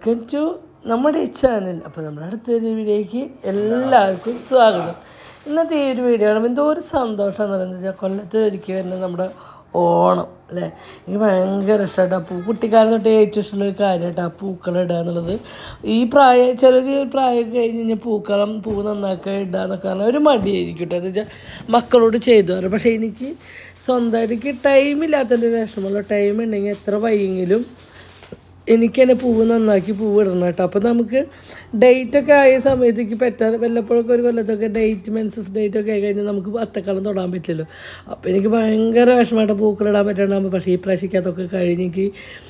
Welcome to നമ്മുടെ ഈ channel അപ്പോൾ നമ്മുടെ അടുത്തൊരു വീഡിയോയ്ക്ക് എല്ലാവർക്കും സ്വാഗതം ഇന്നത്തെ ഈ ഒരു വീഡിയോ കാണുമ്പോൾ എന്തോ ഒരു സന്തോഷം എന്ന് പറയുന്നത് വെച്ചാൽ കൊല്ലത്തിലൊരിക്കൽ വരുന്നത് നമ്മുടെ ഓണം അല്ലേ എനിക്ക് ഭയങ്കര ഇഷ്ടമായിട്ട് പൂ കുട്ടിക്കാലം തൊട്ട് ഏറ്റവും ഇഷ്ടമുള്ള ഒരു കാര്യമായിട്ട് ആ പൂക്കളം ഇടുക എന്നുള്ളത് ഈ പ്രായം ചെറിയ പ്രായം കഴിഞ്ഞ് കഴിഞ്ഞാൽ പൂക്കളം പൂ നന്നാക്കുക ഇടുക എന്നൊക്കെ പറഞ്ഞാൽ ഒരു മടിയായിരിക്കും കേട്ടോ എന്ന് വെച്ചാൽ മക്കളോട് ചെയ്തു തരാം പക്ഷേ എനിക്ക് സ്വന്തമായിട്ട് എനിക്ക് ടൈമില്ലാത്തതിൻ്റെ വിഷമമുള്ള ടൈം ഉണ്ടെങ്കിൽ എത്ര വൈകിയെങ്കിലും എനിക്ക് തന്നെ പൂവ് നന്നാക്കി പൂവ് ഇടണം കേട്ടോ അപ്പോൾ നമുക്ക് ഡേറ്റൊക്കെ ആയ സമയത്തേക്ക് പറ്റാൻ വല്ലപ്പോഴൊക്കെ ഒരു കൊല്ലത്തൊക്കെ ഡേറ്റ് മെൻസസ് ഡേറ്റ് ഒക്കെ ആയി കഴിഞ്ഞാൽ നമുക്ക് അത്തക്കാലം തൊടാൻ പറ്റില്ലല്ലോ അപ്പോൾ എനിക്ക് ഭയങ്കര വിഷമമായിട്ട് പൂക്കളിടാൻ പറ്റാണ്ടാകുമ്പോൾ പക്ഷേ ഈ പ്രാവശ്യമൊക്കെ അതൊക്കെ കഴിഞ്ഞ് എനിക്ക്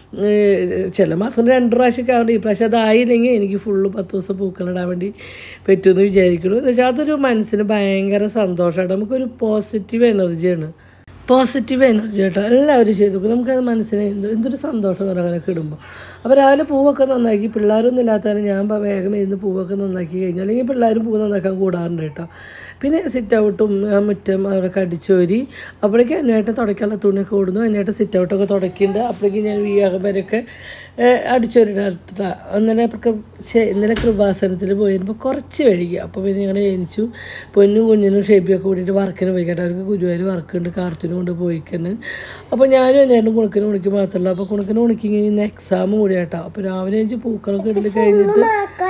ഏഹ്, ചില മാസം രണ്ട് പ്രാവശ്യമൊക്കെ ആവുന്നുണ്ട് ഈ പ്രാവശ്യം അതായില്ലെങ്കിൽ എനിക്ക് ഫുള്ള് പത്ത് ദിവസം പൂക്കളിടാൻ വേണ്ടി പറ്റുമെന്ന് വിചാരിക്കുന്നു എന്ന് വെച്ചാൽ അതൊരു മനസ്സിന് ഭയങ്കര സന്തോഷമായിട്ട് നമുക്കൊരു പോസിറ്റീവ് എനർജിയാണ് പോസിറ്റീവ് എനർജി കേട്ടോ എല്ലാവരും ചെയ്തു നോക്കും നമുക്കത് മനസ്സിന് എന്തോ എന്തൊരു സന്തോഷം എന്ന് പറയാൻ അങ്ങനെയൊക്കെ ഇടുമ്പോൾ അപ്പോൾ രാവിലെ പൂവൊക്കെ നന്നാക്കി പിള്ളേരൊന്നും ഇല്ലാത്തതിന് ഞാൻ പ- വേഗം ഇരുന്ന് പൂവൊക്കെ നന്നാക്കി കഴിഞ്ഞാൽ അല്ലെങ്കിൽ പിള്ളേരും പൂ നന്നാക്കാൻ കൂടാറുണ്ട് കേട്ടോ പിന്നെ സിറ്റ് ഔട്ടും ആ മുറ്റം അവിടെ കടിച്ചോരി അപ്പോഴേക്കും അതിനായിട്ട് തുടയ്ക്കാനുള്ള തുണിയൊക്കെ ഓടുന്നു അതിനായിട്ട് സിറ്റ് ഔട്ടൊക്കെ തുടയ്ക്കുന്നുണ്ട് അപ്പോഴേക്കും ഞാൻ ഈ അകമ്പരൊക്കെ അടിച്ചോരിയുടെ അടുത്ത ഇന്നലെ കൃ- ശ്ശെ, ഇന്നലെ കൃപാസനത്തിൽ പോയിരുമ്പോൾ കുറച്ച് വൈകി അപ്പോൾ പിന്നെ ഞങ്ങൾ ജനിച്ചു പൊന്നും കുഞ്ഞിനും ഷേപ്പിയൊക്കെ കൂടിയിട്ട് വർക്കിന് പോയിക്കട്ടെ അവർക്ക് ഗുരുവായൂർ വർക്കുണ്ട് കാർത്തിനും കൊണ്ട് പോയിക്കണ് അപ്പോൾ ഞാനും എന്നേണ്ടും കുണക്കിന് കുണിക്ക് മാത്രമല്ല അപ്പോൾ കുണക്കിന് കുണിക്ക് ഇന്ന് എക്സാം കൂടി കേട്ടോ അപ്പോൾ രാവിലെ അഞ്ച് പൂക്കളൊക്കെ ഇടൽ കഴിഞ്ഞിട്ട്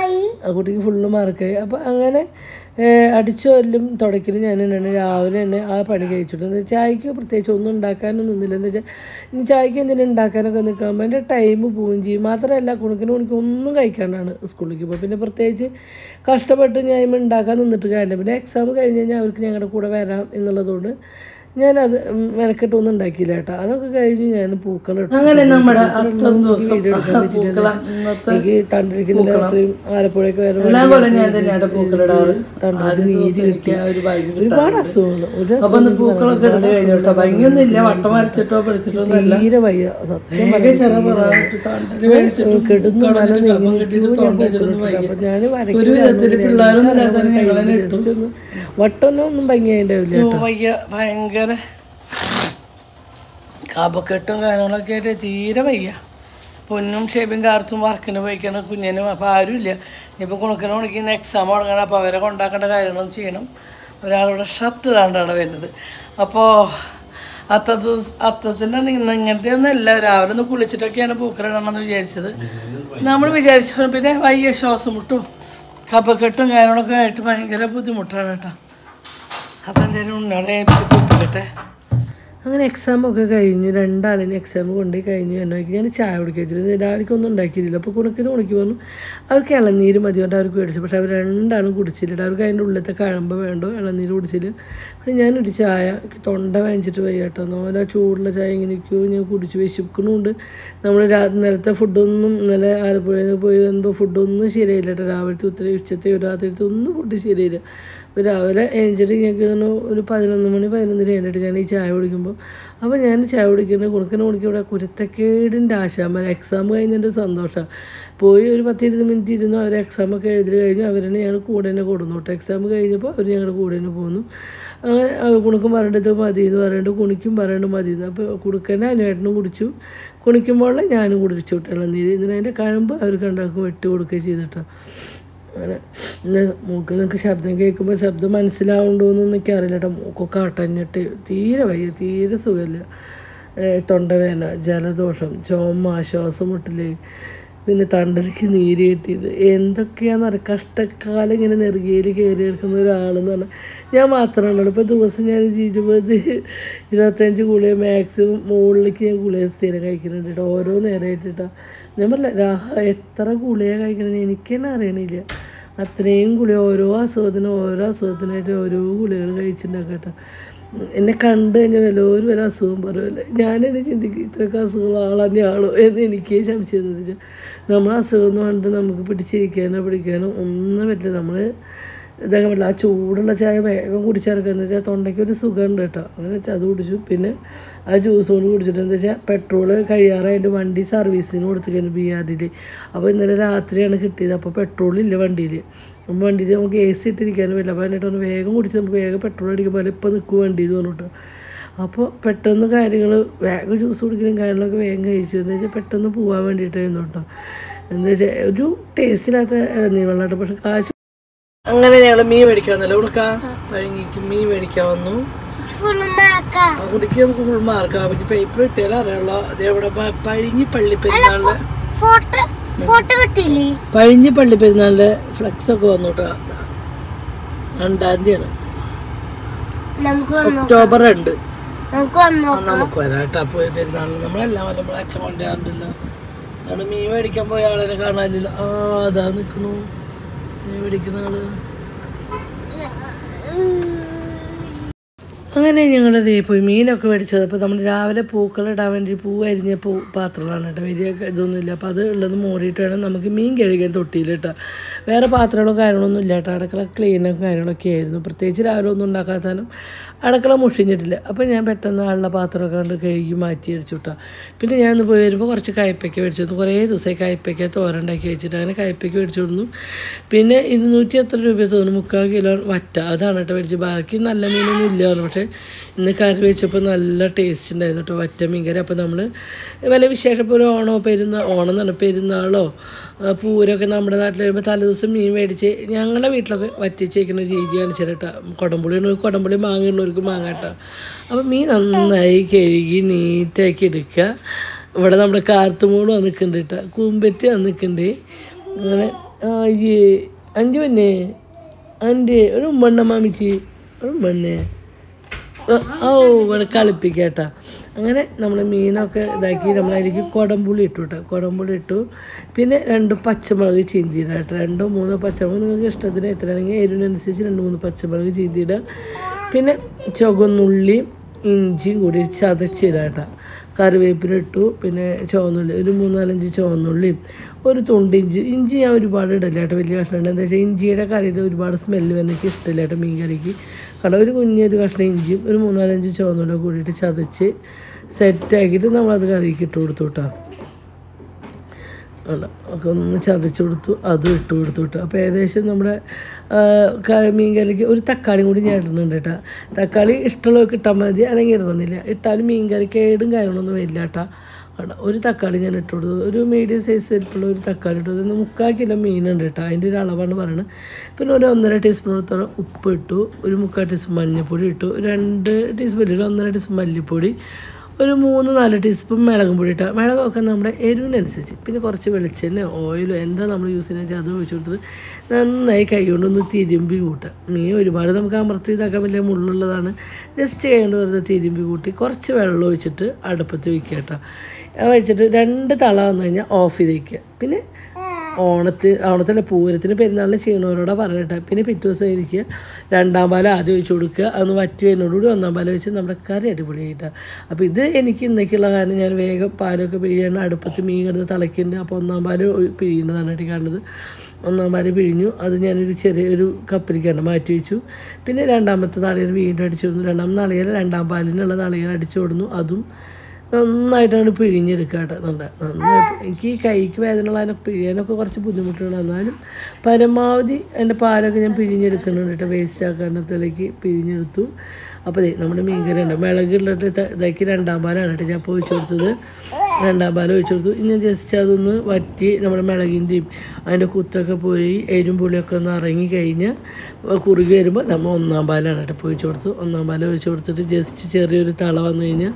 ആ കുട്ടിക്ക് ഫുള്ള് മാർക്കായി അപ്പോൾ അങ്ങനെ അടിച്ചോരലും തുടയ്ക്കലും ഞാൻ തന്നെയാണ് രാവിലെ തന്നെ ആ പണി കഴിച്ചിട്ടുണ്ട് ചായക്ക് പ്രത്യേകിച്ച് ഒന്നും ഉണ്ടാക്കാനൊന്നും നിന്നില്ല എന്ന് വെച്ചാൽ ഇനി ചായക്ക് എന്തെങ്കിലും ഉണ്ടാക്കാനൊക്കെ നിൽക്കുമ്പോൾ എൻ്റെ ടൈം പോവുകയും ചെയ്യും മാത്രമല്ല കുണക്കിന് കുണിക്ക് ഒന്നും കഴിക്കാണ്ടാണ് സ്കൂളിലേക്ക് പോകും പിന്നെ പ്രത്യേകിച്ച് കഷ്ടപ്പെട്ട് ഞാൻ ഇമ്മ ഉണ്ടാക്കാൻ നിന്നിട്ട് കാര്യമില്ല പിന്നെ എക്സാം കഴിഞ്ഞ് കഴിഞ്ഞാൽ അവർക്ക് ഞങ്ങളുടെ കൂടെ വരാം എന്നുള്ളതുകൊണ്ട് ഞാനത് ഉം, മെനക്കെട്ടൊന്നും ഉണ്ടാക്കിയില്ല കേട്ടോ അതൊക്കെ കഴിഞ്ഞ് ഞാൻ പൂക്കളിട്ടു അങ്ങനെ നമ്മുടെ അത്തം ദിവസം പൂക്കളം എനിക്ക് തണ്ടിരിക്കുന്ന രാത്രിയും ആലപ്പുഴയൊക്കെ വരെ എല്ലാ കൊല്ലം ഞാൻ തന്നെയാണ് പൂക്കളിടാറ് തണ്ടത് നീര് കിട്ടിയ ഒരു ഭാഗ്യം ഒരുപാട് അസുഖങ്ങൾ ഒരു അപ്പൊ ഒന്ന് പൂക്കളൊക്കെ ഇടല് കഴിഞ്ഞു കേട്ടോ ഭംഗിയൊന്നും ഇല്ല വട്ടം വരച്ചിട്ടോ പിടിച്ചിട്ടോ അസുഖം തീരെ വയ്യ സത്യം ഭയങ്കര ചെറ പറയാനായിട്ട് തണ്ടല് മേടിച്ചിട്ട് കിടന്നു മല കപ്പം കെട്ടിയിട്ട് തൊണ്ട വെച്ചിട്ടൊന്നും വയ്യ. അപ്പൊ ഞാൻ ഒരു വിധത്തില് പിള്ളേരൊന്നും ഇല്ലാത്തതിന് ഞങ്ങൾ തന്നെ ഇട്ടു വട്ടൊന്നും ഭംഗിയായിണ്ടാവില്ല വയ്യ ഭയങ്കര കപക്കെട്ടും കാര്യങ്ങളൊക്കെ ആയിട്ട് തീരെ വയ്യ പൊന്നും ഷേബും കാർത്തും വർക്കിന് പോയിക്കണം കുഞ്ഞിനും അപ്പോൾ ആരുമില്ല ഇനിയിപ്പോൾ കുണക്കിന് കുണിക്കുന്ന എക്സാം തുടങ്ങണം അപ്പോൾ അവരെ കൊണ്ടാക്കേണ്ട കാര്യങ്ങളും ചെയ്യണം ഒരാളുടെ ഷർട്ട് ഇടാണ്ടാണ് വരുന്നത് അപ്പോൾ അത്തത്ത് അത്തത്തിൻ്റെ ഇങ്ങനത്തെ ഒന്നും അല്ല രാവിലെ ഒന്ന് കുളിച്ചിട്ടൊക്കെയാണ് പൂക്കളിടണമെന്ന് വിചാരിച്ചത് നമ്മൾ വിചാരിച്ചു പിന്നെ വയ്യ ശ്വാസം മുട്ടും കപ്പക്കെട്ടും കാര്യങ്ങളൊക്കെ ആയിട്ട് ഭയങ്കര ബുദ്ധിമുട്ടാണ് കേട്ടോ അപ്പം എന്തായാലും ഉണ്ണാളെ ഏൽപ്പിച്ച് കുത്തിക്കട്ടെ അങ്ങനെ എക്സാം ഒക്കെ കഴിഞ്ഞു രണ്ടാളിന് എക്സാം കൊണ്ടുപോയി കഴിഞ്ഞു എന്നൊക്കെ ഞാൻ ചായ കുടിക്കാൻ വെച്ചിരുന്നു രാവിലേക്ക് ഒന്നും ഉണ്ടാക്കിയില്ല അപ്പോൾ കുണക്കിന് കുണിക്ക് പറഞ്ഞു അവർക്ക് ഇളനീര് മതി കൊണ്ട് അവർക്ക് മേടിച്ചു പക്ഷെ അവർ രണ്ടാളും കുടിച്ചില്ല അവർക്ക് അതിൻ്റെ ഉള്ളിലത്തെ കഴമ്പ് വേണ്ടോ ഇളനീര് കുടിച്ചില്ല പിന്നെ ഞാനൊരു ചായ എനിക്ക് തൊണ്ട വാങ്ങിച്ചിട്ട് വയ്യ കേട്ടോ നോല ചൂടുള്ള ചായ ഇങ്ങനെ ഇരിക്കുമോ ഞാൻ കുടിച്ച് വിശക്കണമുണ്ട് നമ്മൾ രാ നേരത്തെ ഫുഡൊന്നും ഇന്നലെ ആലപ്പുഴയിൽ നിന്ന് പോയി വന്നപ്പോൾ ഫുഡൊന്നും ശരിയായില്ല കേട്ടോ രാവിലത്തെ ഉത്തര ഉച്ചത്തെ രാത്രിത്തെ ഒന്നും ഫുഡ് ശരിയായില്ല അപ്പോൾ രാവിലെ എഴുന്നേറ്റ് ഞങ്ങൾക്ക് ഇങ്ങനെ ഒരു പതിനൊന്ന് മണി പതിനൊന്നര കഴിഞ്ഞിട്ട് ഞാൻ ഈ ചായ കുടിക്കുമ്പോൾ അപ്പോൾ ഞാൻ ചായ കുടിക്കുന്നത് കുണുക്കനെ കുടിക്കും ഇവിടെ കുരുത്തക്കേടിൻ്റെ ആശാമ എക്സാം കഴിഞ്ഞതിൻ്റെ സന്തോഷമാണ് പോയി ഒരു പത്ത് ഇരുപത് മിനിറ്റ് ഇരുന്നു അവർ എക്സാമൊക്കെ എഴുതി കഴിഞ്ഞു അവരെന്നെ ഞങ്ങൾ കൂടെ തന്നെ കൊടുന്നു കേട്ടോ എക്സാം കഴിഞ്ഞപ്പോൾ അവർ ഞങ്ങളുടെ കൂടെ തന്നെ പോന്നു അങ്ങനെ ആ കുണുക്കും പറയേണ്ടത് മതി എന്ന് പറയുന്നുണ്ട് കുണിക്കും പറയേണ്ടത് മതി എന്ന് അപ്പോൾ കുടുക്കനെ അനുവേട്ടനും കുടിച്ചു കുണിക്കുമ്പോൾ ഞാനും കുടിച്ചു കേട്ടോ ഇളനീര് ഇതിനതിൻ്റെ കഴമ്പ് അവർക്ക് ഉണ്ടാക്കും വെട്ടി കൊടുക്കുകയും ചെയ്തിട്ടോ അങ്ങനെ പിന്നെ മൂക്കിൽ നിനക്ക് ശബ്ദം കേൾക്കുമ്പോൾ ശബ്ദം മനസ്സിലാവുണ്ടോയെന്നൊന്നും എനിക്ക് അറിയില്ല കേട്ടോ മൂക്കൊക്കെ അടഞ്ഞിട്ട് തീരെ വയ്യ തീരെ സുഖമില്ല ഏഹ് തൊണ്ടവേദന ജലദോഷം ചുമ ശ്വാസം മുട്ടല് പിന്നെ തണ്ടലിക്ക് നീര് കെട്ടിയത് എന്തൊക്കെയാണെന്ന് കഷ്ടക്കാലം ഇങ്ങനെ നെറുകയിൽ കയറി എടുക്കുന്ന ഒരാളെന്ന് പറഞ്ഞാൽ ഞാൻ മാത്രമാണ് ഇപ്പോൾ ദിവസം ഞാൻ ഒരു ഇരുപത് ഇരുപത്തഞ്ച് ഗുളിക മാക്സിമം മുകളിലേക്ക് ഞാൻ ഗുളിക സ്ഥിരം കഴിക്കുന്നുണ്ട് കേട്ടോ ഓരോ നേരമായിട്ടാണ് ഞാൻ പറഞ്ഞില്ല രാ എത്ര ഗുളിക കഴിക്കണമെന്ന് എനിക്ക് തന്നെ അറിയണില്ല അത്രയും ഗുളിക ഓരോ അസുഖത്തിനും ഓരോ അസുഖത്തിനായിട്ട് ഓരോ ഗുളികൾ കഴിച്ചിട്ടുണ്ടാക്കാം കേട്ടോ എന്നെ കണ്ടു കഴിഞ്ഞാൽ വല്ലവരും വല്ല അസുഖം പറയുമല്ലേ ഞാനെന്നെ ചിന്തിക്കും ഇത്രയൊക്കെ അസുഖമുള്ള ആൾ തന്നെയാണോ എന്ന് എനിക്ക് സംശയം എന്ന് വെച്ചാൽ നമ്മൾ അസുഖം എന്ന് പറഞ്ഞിട്ട് നമുക്ക് പിടിച്ചിരിക്കാനോ പിടിക്കാനോ ഒന്നും പറ്റില്ല നമ്മൾ ഇതാക്കാൻ പറ്റില്ല ആ ചൂടുള്ള ചായ വേഗം കുടിച്ചിറക്കാന്ന് വെച്ചാൽ തൊണ്ടയ്ക്ക് ഒരു സുഖമുണ്ട് കേട്ടോ അങ്ങനെ വെച്ചാൽ അത് കുടിച്ചു പിന്നെ ആ ജ്യൂസ് കൊണ്ട് കുടിച്ചിട്ട് എന്താ വെച്ചാൽ പെട്രോൾ കഴിയാറായിട്ട് വണ്ടി സർവീസിന് കൊടുത്തിരിക്കുന്നു ബി ആറിൽ അപ്പോൾ ഇന്നലെ രാത്രിയാണ് കിട്ടിയത് അപ്പോൾ പെട്രോൾ ഇല്ല വണ്ടിയിൽ അപ്പം വണ്ടിയിൽ നമുക്ക് എ സി ഇട്ടിരിക്കാനും പറ്റില്ല അപ്പോൾ എന്നിട്ട് ഒന്ന് വേഗം കുടിച്ച് നമുക്ക് വേഗം പെട്രോൾ അടിക്കുമ്പോൾ ഇപ്പം നിൽക്കും വണ്ടി എന്ന് പറഞ്ഞിട്ട് അപ്പോൾ പെട്ടെന്ന് കാര്യങ്ങൾ വേഗം ജ്യൂസ് കുടിക്കലും കാര്യങ്ങളൊക്കെ വേഗം കഴിച്ചു എന്ന് വെച്ചാൽ പെട്ടെന്ന് പോകാൻ വേണ്ടിയിട്ടായിരുന്നു കേട്ടോ എന്താ വെച്ചാൽ ഒരു ടേസ്റ്റില്ലാത്ത ഇളനീർ വെള്ളമായിട്ട് പക്ഷെ കാശ് അങ്ങനെ ഞങ്ങൾ മീൻ മേടിക്കാൻ വന്നല്ലോ ഉണക്കാം പഴങ്ങിക്ക് മീൻ മേടിക്കാൻ വന്നു ആ കുടിക്ക് നമുക്ക് ഫുൾ മാർക്കാം പിന്നെ പേപ്പർ ഇട്ടാൽ അറിയാമല്ലോ അതേവിടെ പഴിഞ്ഞി പള്ളി പെരുന്നാളിലെ ഫോട്ടോ ഫോട്ടോ കിട്ടിയില്ലേ പഴിഞ്ഞി പള്ളി പെരുന്നാളിലെ ഫ്ലക്സ് ഒക്കെ വന്നു കേട്ടോ രണ്ടാം തീയതിയാണ് നമുക്ക് വന്നു ഒക്ടോബർ രണ്ട് നമുക്ക് വന്നു ആ, നമുക്ക് വരാം കേട്ടോ പോയി പെരുന്നാളിന് നമ്മളെല്ലാം വല്ല നമ്മളെ അച്ഛൻ കൊണ്ടുവരാറില്ല അവിടെ മീൻ മേടിക്കാൻ പോയ ആളെ കാണാനില്ല ആ അതാ നിൽക്കണു മീൻ മേടിക്കുന്ന ആള് അങ്ങനെ ഞങ്ങൾ ദേ പോയി മീനൊക്കെ മേടിച്ചത് അപ്പോൾ നമ്മൾ രാവിലെ പൂക്കളിടാൻ വേണ്ടി പൂ അരിഞ്ഞ പൂ പാത്രങ്ങളാണ് കേട്ടോ വലിയ ഇതൊന്നുമില്ല അപ്പോൾ അത് ഉള്ളത് മോറിയിട്ട് വേണം നമുക്ക് മീൻ കഴുകാൻ തൊട്ടിയിൽ കേട്ടോ വേറെ പാത്രങ്ങളോ കാര്യങ്ങളൊന്നും ഇല്ല കേട്ടോ അടുക്കള ക്ലീനും കാര്യങ്ങളൊക്കെ ആയിരുന്നു പ്രത്യേകിച്ച് രാവിലെ ഒന്നും ഉണ്ടാക്കാത്താനും അടുക്കള മുഷിഞ്ഞിട്ടില്ല അപ്പോൾ ഞാൻ പെട്ടെന്ന് ആളുടെ പാത്രമൊക്കെ കണ്ട് കഴുകി മാറ്റി അടിച്ചു കേട്ടോ പിന്നെ ഞാൻ ഇന്ന് പോയി വരുമ്പോൾ കുറച്ച് കയ്പ്പയ്ക്ക മേടിച്ചു കുറേ ദിവസമായി കയ്പ്പയ്ക്ക തോരണ്ടാക്കി വെച്ചിട്ട് അങ്ങനെ കയ്പ്പയ്ക്ക മേടിച്ചു കൊടുന്നു പിന്നെ ഇരുന്നൂറ്റി എത്ര രൂപ തോന്നുന്നു മുക്കാൽ കിലോ വറ്റ അതാണ് കേട്ടോ മേടിച്ചത് ബാക്കി നല്ല മീനൊന്നും ഇല്ലായിരുന്നു പക്ഷേ ഇന്ന് കറി വെച്ചപ്പോൾ നല്ല ടേസ്റ്റ് ഉണ്ടായിരുന്നു കേട്ടോ വറ്റ മീൻ കറി അപ്പോൾ നമ്മൾ വല്ല വിശേഷപ്പോൾ ഒരു ഓണോ പെരുന്നാൾ ഓണം എന്ന് പറഞ്ഞാൽ പെരുന്നാളോ ആ, പൂരമൊക്കെ നമ്മുടെ നാട്ടിൽ വരുമ്പോൾ തലേദിവസം മീൻ മേടിച്ച് ഞങ്ങളുടെ വീട്ടിലൊക്കെ വറ്റിച്ച് വയ്ക്കുന്ന ഒരു രീതിയാണ് ചേട്ടാ കുടംപുളി കുടംപുളി മാങ്ങയുള്ളവർക്ക് മാങ്ങ കേട്ടോ അപ്പോൾ മീൻ നന്നായി കഴുകി നീറ്റാക്കി എടുക്കുക ഇവിടെ നമ്മുടെ കാർത്തുമോള് വന്നിട്ടുണ്ട് കേട്ടോ കൂമ്പറ്റി വന്നിട്ടുണ്ട് അങ്ങനെ ആ ഈ അഞ്ച് മണ്ണേ അൻ്റെ ഒരു മണ്ണ മാമിച്ചി ഒരു മണ്ണേ ഓ ഇവിടെ കളിപ്പിക്കട്ടാ അങ്ങനെ നമ്മൾ മീനൊക്കെ ഇതാക്കി നമ്മളതിലേക്ക് കുടംപുളി ഇട്ടു കേട്ടോ കുടംപുളി ഇട്ടു പിന്നെ രണ്ട് പച്ചമുളക് ചീന്തിയിടുക കേട്ടോ രണ്ടോ മൂന്നോ പച്ചമുളക് നിങ്ങൾക്ക് ഇഷ്ടത്തിന് എത്രയാണെങ്കിൽ എരിവിനനുസരിച്ച് രണ്ട് മൂന്ന് പച്ചമുളക് ചീന്തിയിടുക പിന്നെ ചുവന്നുള്ളി ഇഞ്ചിയും കൂടി ചതച്ചിടുക കേട്ടോ കറിവേപ്പില ഇട്ടു പിന്നെ ചുവന്നുള്ളി ഒരു മൂന്നാലഞ്ച് ചുവന്നുള്ളിയും ഒരു തുണ്ട് ഇഞ്ചി ഇഞ്ചി ഞാൻ ഒരുപാട് ഇടില്ല കേട്ടോ വലിയ കഷ്ണം ഉണ്ട് എന്താ വെച്ചാൽ ഇഞ്ചിയുടെ കറിയിൽ ഒരുപാട് സ്മെല്ല് വന്ന് എനിക്ക് ഇഷ്ടമില്ല കേട്ടോ മീൻ കറിക്ക് കാരണം ഒരു കുഞ്ഞൊരു കഷ്ണം ഇഞ്ചിയും ഒരു മൂന്നാലഞ്ച് ചുവന്നുള്ളിയും കൂടിയിട്ട് ചതച്ച് സെറ്റാക്കിയിട്ട് നമ്മളത് കറിക്ക് ഇട്ട് കൊടുത്തു കേട്ടോ ആണ് ഒക്കെ ഒന്ന് ചതച്ച് കൊടുത്തു അതും ഇട്ട് കൊടുത്തു കേട്ടോ അപ്പോൾ ഏകദേശം നമ്മുടെ ആ, ക- മീൻ കറിക്ക് ഒരു തക്കാളി കൂടി ഞാൻ ഇടുന്നുണ്ട് കേട്ടോ തക്കാളി ഇഷ്ടമുള്ളവർക്ക് ഇട്ടാൽ മതി അല്ലെങ്കിൽ ഇടുന്നില്ല ഇട്ടാലും മീൻ കറി കേടും കാര്യങ്ങളൊന്നും വരില്ല കേട്ടോ കണ്ടോ ഒരു തക്കാളി ഞാൻ ഇട്ട് കൊടുത്തു ഒരു മീഡിയം സൈസ് വലിപ്പമുള്ള ഒരു തക്കാളി ഇട്ടു ഇതിന് മുക്കാൽ കിലോ മീനുണ്ട് കേട്ടോ അതിൻ്റെ ഒരു അളവാണ് പറയുന്നത് പിന്നെ ഒരു ഒന്നര ടീസ്പൂണത്തോളം ഉപ്പ് ഇട്ടു ഒരു മുക്കാൽ ടീസ്പൂൺ മഞ്ഞൾപ്പൊടി ഇട്ടു രണ്ട് ടീസ്പൂൺ ഒരു ഒന്നര ടീസ്പൂൺ മല്ലിപ്പൊടി ഒരു മൂന്ന് നാല് ടീസ്പൂൺ മുളകും പൊടി ഇട്ടാൽ മുളകൊക്കെ നമ്മുടെ എരിവിനനുസരിച്ച് പിന്നെ കുറച്ച് വെളിച്ചെണ്ണ ഓയിലോ എന്താ നമ്മൾ യൂസ് ചെയ്യുന്നത് വെച്ചാൽ അത് ഒഴിച്ച് കൊടുത്തിട്ട് നന്നായി കൈ കൊണ്ടൊന്ന് തിരുമ്പി കൂട്ടുക മീൻ ഒരുപാട് നമുക്ക് അമർത്തി ഇതാക്കാൻ വലിയ മുള്ളുള്ളതാണ് ജസ്റ്റ് കൈകൊണ്ട് വെറുതെ തിരുമ്പി കൂട്ടി കുറച്ച് വെള്ളം ഒഴിച്ചിട്ട് അടുപ്പത്ത് വയ്ക്കുക കേട്ടോ അത് വെച്ചിട്ട് രണ്ട് തള വന്നു കഴിഞ്ഞാൽ ഓഫ് ചെയ്ത് വയ്ക്കുക പിന്നെ ഓണത്തിന് ഓണത്തിൻ്റെ പൂരത്തിന് പെരുന്നാളിന് ചെയ്യണവരോടാ പറഞ്ഞിട്ട് പിന്നെ പിറ്റേ ദിവസം ഇരിക്കുക രണ്ടാം പാലം ആദ്യം ഒഴിച്ച് കൊടുക്കുക അതൊന്ന് വറ്റി വരുന്നതോടുകൂടി ഒന്നാം പാലം വെച്ച് നമ്മുടെ കറി അടിപൊളിയായിട്ടാണ് അപ്പോൾ ഇത് എനിക്ക് ഇന്നേക്കുള്ള കാരണം ഞാൻ വേഗം പാലൊക്കെ പിഴിയാണ് അടുപ്പത്ത് മീൻ കിടന്ന് തിളയ്ക്കുന്നുണ്ട് അപ്പോൾ ഒന്നാം പാല് ഒഴി- പിഴിയുന്നതാണ് കേട്ടോ ഈ കാണുന്നത് ഒന്നാം പാല് പിഴിഞ്ഞു അത് ഞാനൊരു ചെറിയൊരു കപ്പലിക്കാണ് മാറ്റി വെച്ചു പിന്നെ രണ്ടാമത്തെ നാളികേരം വീണ്ടും അടിച്ചു കൊടുന്നു രണ്ടാം നാളികേരം രണ്ടാം പാലിനുള്ള നാളികേരം അടിച്ചു കൊടുന്നു അതും നന്നായിട്ടാണ് പിഴിഞ്ഞെടുക്കുക കേട്ടോ നല്ല നന്നായി എനിക്ക് ഈ കൈക്ക് വേദനയുള്ള അതിനെ പിഴിയാനൊക്കെ കുറച്ച് ബുദ്ധിമുട്ടുണ്ട് എന്നാലും പരമാവധി എൻ്റെ പാലൊക്കെ ഞാൻ പിഴിഞ്ഞെടുക്കുന്നുണ്ട് കേട്ടോ വേസ്റ്റ് ആക്കാനത്തിലേക്ക് പിഴിഞ്ഞെടുത്തു അപ്പോൾ ദേ നമ്മുടെ മീൻകറി ഉണ്ട് മിളകിലിട്ട് ത- ഇതാക്കി രണ്ടാം പാലാണ് കേട്ടോ ഞാൻ ഇപ്പോൾ ഒഴിച്ചു കൊടുത്തത് രണ്ടാം പാലം ഒഴിച്ചു കൊടുത്തു ഇനി ജസ്റ്റ് അതൊന്ന് വറ്റി നമ്മുടെ മിളകിൻ്റെയും അതിൻ്റെ കുത്തൊക്കെ പോയി എരും പുളിയൊക്കെ ഒന്ന് ഇറങ്ങി കഴിഞ്ഞ് കുറുകി വരുമ്പോൾ നമ്മൾ ഒന്നാം പാലാണ് കേട്ടോ ഇപ്പോൾ ഒഴിച്ചു കൊടുത്തു ഒന്നാം പാലം ഒഴിച്ചു കൊടുത്തിട്ട് ജസ്റ്റ് ചെറിയൊരു തള വന്നു കഴിഞ്ഞാൽ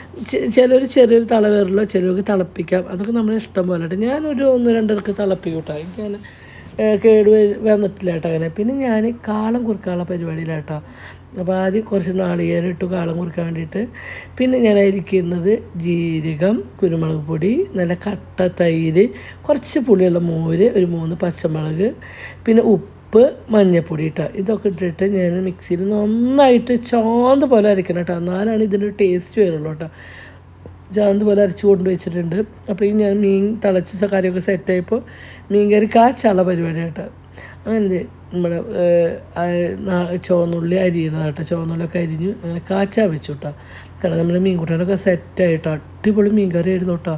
ചിലർ ചെറിയൊരു തള വേറുള്ള ചിലർക്ക് തിളപ്പിക്കാം അതൊക്കെ നമ്മുടെ ഇഷ്ടം പോലെ കേട്ടോ ഞാനൊരു ഒന്ന് രണ്ടൊക്കെ തിളപ്പിക്കും കേട്ടോ എനിക്ക് അങ്ങനെ ഏഹ്, കേട് വ- വന്നിട്ടില്ല കേട്ടോ അങ്ങനെ പിന്നെ ഞാൻ കാളം കുറുക്കാനുള്ള പരിപാടിയിലാട്ടോ അപ്പോൾ ആദ്യം കുറച്ച് നാളികേരം ഇട്ടു കാളം കുറുക്കാൻ വേണ്ടിയിട്ട് പിന്നെ ഞാൻ അരിക്കുന്നത് ജീരകം കുരുമുളക് പൊടി നല്ല കട്ട തൈര് കുറച്ച് പുളിയുള്ള മോര് ഒരു മൂന്ന് പച്ചമുളക് പിന്നെ ഉപ്പ് മഞ്ഞൾപ്പൊടി ഇട്ടാ ഇതൊക്കെ ഇട്ടിട്ട് ഞാൻ മിക്സിയിൽ നന്നായിട്ട് ചാന്ത് പോലെ അരയ്ക്കണം കേട്ടോ എന്നാലാണ് ഇതിൻ്റെ ടേസ്റ്റ് വരുള്ളൂ കേട്ടോ ചാന്ത് പോലെ അരച്ച് കൊണ്ട് വെച്ചിട്ടുണ്ട് അപ്പോൾ ഈ ഞാൻ മീൻ തിളച്ച കാര്യമൊക്കെ സെറ്റായപ്പോൾ മീൻ കറി കാച്ചുള്ള പരിപാടി കേട്ടോ അങ്ങനെ ദേ നമ്മുടെ ഏഹ്, ആ, നാ- ചുവന്നുള്ളി അരിയണം കേട്ടോ ചുവന്നുള്ളിയൊക്കെ അരിഞ്ഞു അങ്ങനെ കാച്ചാൻ വെച്ചു കേട്ടോ കാരണം നമ്മുടെ മീൻ കൂട്ടാനൊക്കെ സെറ്റായിട്ടോ അടിപൊളി മീൻ കറി ആയിരുന്നു കേട്ടോ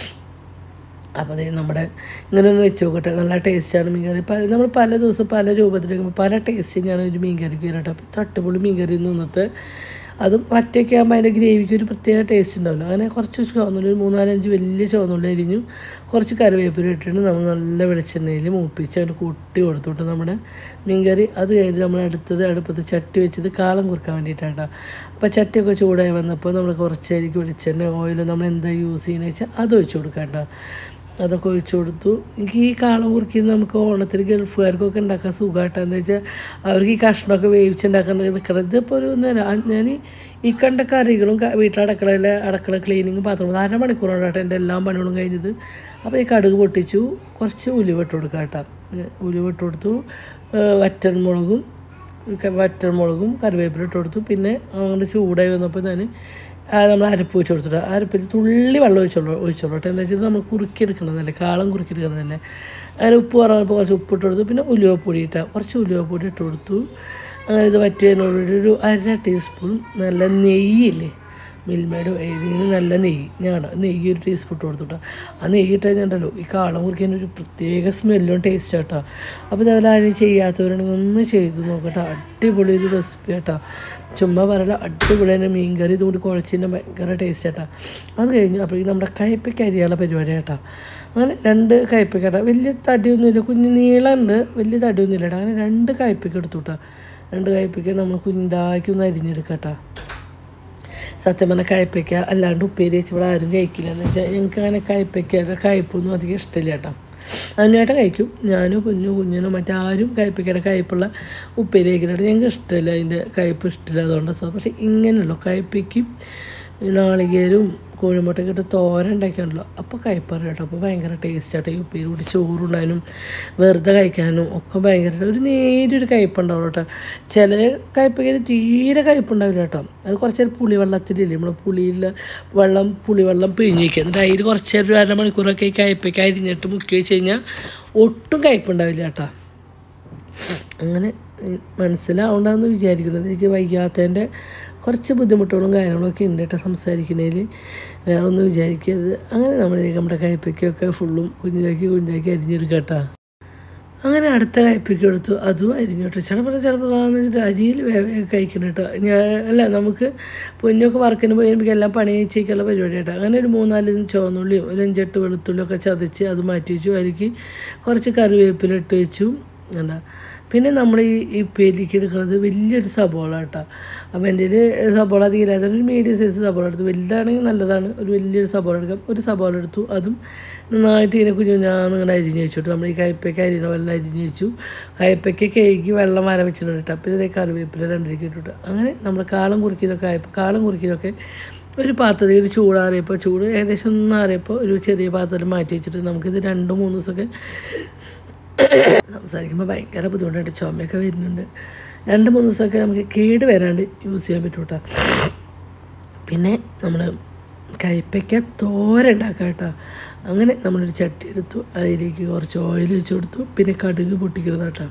അപ്പോൾ അതേ നമ്മുടെ ഇങ്ങനെ ഒന്ന് വെച്ച് നോക്കട്ടെ നല്ല ടേസ്റ്റാണ് മീൻ കറി പല നമ്മൾ പല ദിവസം പല രൂപത്തിൽ വെക്കുമ്പോൾ പല ടേസ്റ്റിങ്ങാണ് ഒരു മീൻ കറിക്ക് വരട്ടെ അപ്പോൾ തട്ടുപൊളി മീൻ കറി ഇന്നത്തെ അതും ഒറ്റയ്ക്ക് ആകുമ്പോൾ അതിൻ്റെ ഗ്രേവിക്ക് ഒരു പ്രത്യേക ടേസ്റ്റ് ഉണ്ടാവില്ല അങ്ങനെ കുറച്ച് ചുവന്നുള്ളി ഒരു മൂന്നാലഞ്ച് വലിയ ചുവന്നുള്ളി അരിഞ്ഞു കുറച്ച് കറിവേപ്പില ഇട്ടിട്ട് നമ്മൾ നല്ല വെളിച്ചെണ്ണയിൽ മൂപ്പിച്ച് അതിന് കൂട്ടി കൊടുത്തുവിട്ട് നമ്മുടെ മീൻകറി അത് കഴിഞ്ഞ് നമ്മൾ അടുത്തത് അടുപ്പത്ത് ചട്ടി വെച്ചത് കാളം കുറുക്കാൻ വേണ്ടിയിട്ടാണ് അപ്പോൾ ചട്ടിയൊക്കെ ചൂടായി വന്നപ്പോൾ നമ്മൾ കുറച്ചായിരിക്കും വെളിച്ചെണ്ണ ഓയിൽ നമ്മൾ എന്താ യൂസ് ചെയ്യുന്നത് വെച്ചാൽ അത് ഒഴിച്ച് കൊടുക്കാം കേട്ടോ അതൊക്കെ ഒഴിച്ചു കൊടുത്തു എനിക്ക് ഈ കാളം കുറുക്കിയത് നമുക്ക് ഓണത്തിന് ഗൾഫുകാർക്കൊക്കെ ഉണ്ടാക്കാൻ സുഖമായിട്ടാന്ന് വെച്ചാൽ അവർക്ക് ഈ കഷ്ണമൊക്കെ വേവിച്ചുണ്ടാക്കാൻ നിൽക്കണം ഇതിപ്പോൾ ഒരു നേരം ഞാൻ ഈ കണ്ട കറികളും ക- വീട്ടിലടക്കളയിലെ അടുക്കള ക്ലീനിങ് പാത്രം അര മണിക്കൂറാണ് കേട്ടോ എൻ്റെ എല്ലാ പണികളും കഴിഞ്ഞത് അപ്പോൾ ഈ കടുക് പൊട്ടിച്ചു കുറച്ച് ഉലുവ ഇട്ട് കൊടുക്കാം കേട്ടോ ഏ, ഉലുവ ഇട്ട് കൊടുത്തു ഏ, വറ്റൽമുളകും ക- വറ്റൽമുളകും കറിവേപ്പില ഇട്ട് കൊടുത്തു പിന്നെ അങ്ങോട്ട് ചൂടായി വന്നപ്പോൾ ഞാൻ നമ്മൾ അരപ്പ് വെച്ച് കൊടുത്തിട്ട് അരപ്പിൽ തുള്ളി വെള്ളം ഒഴിച്ചോളൂ ഒഴിച്ചോളൂ കേട്ടോ എന്താ വെച്ചാൽ നമ്മൾ കുറുക്കിയെടുക്കണതല്ലേ കാളം കുറുക്കിയെടുക്കണതല്ലേ അങ്ങനെ ഉപ്പ് കുറഞ്ഞപ്പോൾ കുറച്ച് ഉപ്പ് ഇട്ട് കൊടുത്തു പിന്നെ ഉലുവപ്പൊടി ഇട്ട കുറച്ച് ഉലുവപ്പൊടി ഇട്ട് കൊടുത്തു അങ്ങനെ ഇത് വറ്റിയതിനോടുകൂടി ഒരു അര ടീസ്പൂൺ നല്ല നെയ്യില്ലേ മിൽമയുടെ ഏതെങ്കിലും നല്ല നെയ്യ് ഞാൻ നെയ്യ് ഒരു ടീസ്പൂൺ ഇട്ട് കൊടുത്തുട്ടോ ആ നെയ്യ് ഇട്ട് കഴിഞ്ഞിട്ടുണ്ടല്ലോ ഈ കാളം കുറിക്കാൻ ഒരു പ്രത്യേക സ്മെല്ലും ടേസ്റ്റ് കേട്ടോ അപ്പോൾ ഇതേപോലെ ആരും ചെയ്യാത്തവരാണെങ്കിൽ ഒന്ന് ചെയ്ത് നോക്കട്ടോ അടിപൊളി ഒരു റെസിപ്പി കേട്ടോ ചുമ്മാ പറയല അടിപൊളി തന്നെ മീൻകറി ഇതുകൊണ്ട് കുഴച്ചിൻ്റെ ഭയങ്കര ടേസ്റ്റ് കേട്ടോ അത് കഴിഞ്ഞു അപ്പോൾ ഈ നമ്മുടെ കയ്പ്പയ്ക്ക് അരിയാനുള്ള പരിപാടി കേട്ടോ അങ്ങനെ രണ്ട് കയ്പ്പയ്ക്ക കേട്ടോ വലിയ തടിയൊന്നുമില്ല കുഞ്ഞ് നീളമുണ്ട് വലിയ തടിയൊന്നുമില്ല കേട്ടോ അങ്ങനെ രണ്ട് കയ്പ്പയ്ക്ക് എടുത്തു കേട്ടോ രണ്ട് കയ്പ്പയ്ക്ക് നമ്മൾ കുഞ്ഞിതാക്കി ഒന്ന് അരിഞ്ഞെടുക്കാം കേട്ടോ സത്യം പറഞ്ഞാൽ കയ്പ്പയ്ക്ക അല്ലാണ്ട് ഉപ്പേരി വെച്ച് ഇവിടെ ആരും കഴിക്കില്ല എന്ന് വെച്ചാൽ ഞങ്ങൾക്ക് അങ്ങനെ കയ്പ്പയ്ക്കയുടെ കയ്പ്പൊന്നും അധികം ഇഷ്ടമില്ല കേട്ടോ അതിനായിട്ട് കഴിക്കും ഞാനും കുഞ്ഞു കുഞ്ഞിനും മറ്റാരും കയ്പ്പയ്ക്കയുടെ കയ്പ്പുള്ള ഉപ്പേരി കഴിക്കാനായിട്ട് ഞങ്ങൾക്ക് ഇഷ്ടമില്ല അതിൻ്റെ കയ്പ്പ് ഇഷ്ടമില്ല അതുകൊണ്ട് സോ പക്ഷേ ഇങ്ങനെയുള്ളൂ കയ്പ്പയ്ക്കും നാളികേരവും കോഴിമുട്ടയൊക്കെ ഇട്ട് തോരൻ ഉണ്ടാക്കിയാണല്ലോ അപ്പോൾ കയ്പ്പറ കേട്ടോ അപ്പോൾ ഭയങ്കര ടേസ്റ്റ് ആട്ടോ ഈ ഉപ്പേരി കൂടി ചോറുണ്ടാനും വെറുതെ കഴിക്കാനും ഒക്കെ ഭയങ്കര ഒരു നേരിയൊരു കയ്പ്പുണ്ടാവും കേട്ടോ ചില കയ്പ്പയ്ക്ക് തീരെ കയ്പ്പുണ്ടാവില്ല കേട്ടോ അത് കുറച്ച് നേരം പുളി വെള്ളത്തിലില്ലേ നമ്മൾ പുളിയിൽ വെള്ളം പുളിവെള്ളം പിഴിഞ്ഞ് വയ്ക്കുക എന്നിട്ട് അതിൽ കുറച്ച് നേരം ഒരു അരമണിക്കൂറൊക്കെ ഈ കയ്പ്പയ്ക്ക് അരിഞ്ഞിട്ട് മുക്കി വെച്ച് കഴിഞ്ഞാൽ ഒട്ടും കയ്പ്പുണ്ടാവില്ല കേട്ടോ അങ്ങനെ ഉം, മനസ്സിലാവണ്ടെന്ന് വിചാരിക്കുന്നത് എനിക്ക് വയ്യാത്തതിൻ്റെ കുറച്ച് ബുദ്ധിമുട്ടുകളും കാര്യങ്ങളൊക്കെ ഉണ്ട് കേട്ടോ സംസാരിക്കുന്നതിൽ വേറെ ഒന്നും വിചാരിക്കരുത് അങ്ങനെ നമ്മൾ നമ്മുടെ കയ്പ്പയ്ക്കൊക്കെ ഫുള്ളും കുഞ്ഞിലാക്കി കുഞ്ഞിലാക്കി അരിഞ്ഞെടുക്കാം കേട്ടോ അങ്ങനെ അടുത്ത കയ്പ്പയ്ക്ക് എടുത്തു അതും അരിഞ്ഞോട്ട് ചിലപ്പോൾ ചിലപ്പോൾ വെച്ചിട്ട് അരിയിൽ വേ- കഴിക്കണം കേട്ടോ ഞാൻ അല്ല നമുക്ക് പൊന്നൊക്കെ വർക്കിന് പോയി എനിക്ക് എല്ലാം പണി കഴിച്ചേക്കുള്ള പരിപാടി കേട്ടോ അങ്ങനെ ഒരു മൂന്നാല് ചുവന്നുള്ളിയും ഒരു അഞ്ചെട്ട് വെളുത്തുള്ളിയും ഒക്കെ ചതച്ച് അത് മാറ്റി വെച്ചു അതിലേക്ക് കുറച്ച് കറിവേപ്പില ഇട്ട് വെച്ചു എന്താ പിന്നെ നമ്മൾ ഈ ഈ പേലിക്ക് എടുക്കുന്നത് വലിയൊരു സബോള കേട്ടോ അപ്പോൾ എൻ്റെ കയ്യിൽ സബോള അധികം ഇല്ലാതെ ഒരു മീഡിയം സൈസ് സബോള എടുത്തു വലുതാണെങ്കിൽ നല്ലതാണ് ഒരു വലിയൊരു സബോള എടുക്കാം ഒരു സബോള എടുത്തു അതും നന്നായിട്ട് ഇങ്ങനെ കുഞ്ഞു ഞാൻ ഇങ്ങനെ അരിഞ്ഞ് വെച്ചിട്ട് നമ്മൾ ഈ കയ്പ്പയ്ക്ക് അരിഞ്ഞ വെള്ളം അരിഞ്ഞ് വെച്ചു കയ്പ്പയ്ക്ക് കഴുകി വെള്ളം വര വെച്ചിട്ടുണ്ട് കേട്ടോ പിന്നെ ഇതേ കറിവേപ്പില രണ്ടിലേക്ക് ഇട്ടിട്ട് അങ്ങനെ നമ്മൾ കാളം കുറുക്കിയതൊക്കെ ആയപ്പോൾ കാളം കുറുക്കിയതൊക്കെ ഒരു പാത്രത്തിൽ ചൂടാറിയപ്പോൾ ചൂട് ഏകദേശം ഒന്നാറിയപ്പോൾ ഒരു ചെറിയ പാത്രത്തിൽ മാറ്റി വെച്ചിട്ട് നമുക്കിത് രണ്ട് മൂന്ന് ദിവസമൊക്കെ സംസാരിക്കുമ്പോൾ ഭയങ്കര ബുദ്ധിമുട്ടായിട്ട് ചുമയൊക്കെ വരുന്നുണ്ട് രണ്ട് മൂന്ന് ദിവസമൊക്കെ നമുക്ക് കേട് വരാണ്ട് യൂസ് ചെയ്യാൻ പറ്റും കേട്ടോ പിന്നെ നമ്മൾ കയ്പ്പയ്ക്ക തോര ഉണ്ടാക്കാം കേട്ടോ അങ്ങനെ നമ്മളൊരു ചട്ടി എടുത്തു അതിലേക്ക് കുറച്ച് ഓയിൽ വെച്ച് കൊടുത്തു പിന്നെ കടുക് പൊട്ടിക്കുന്നത് കേട്ടോ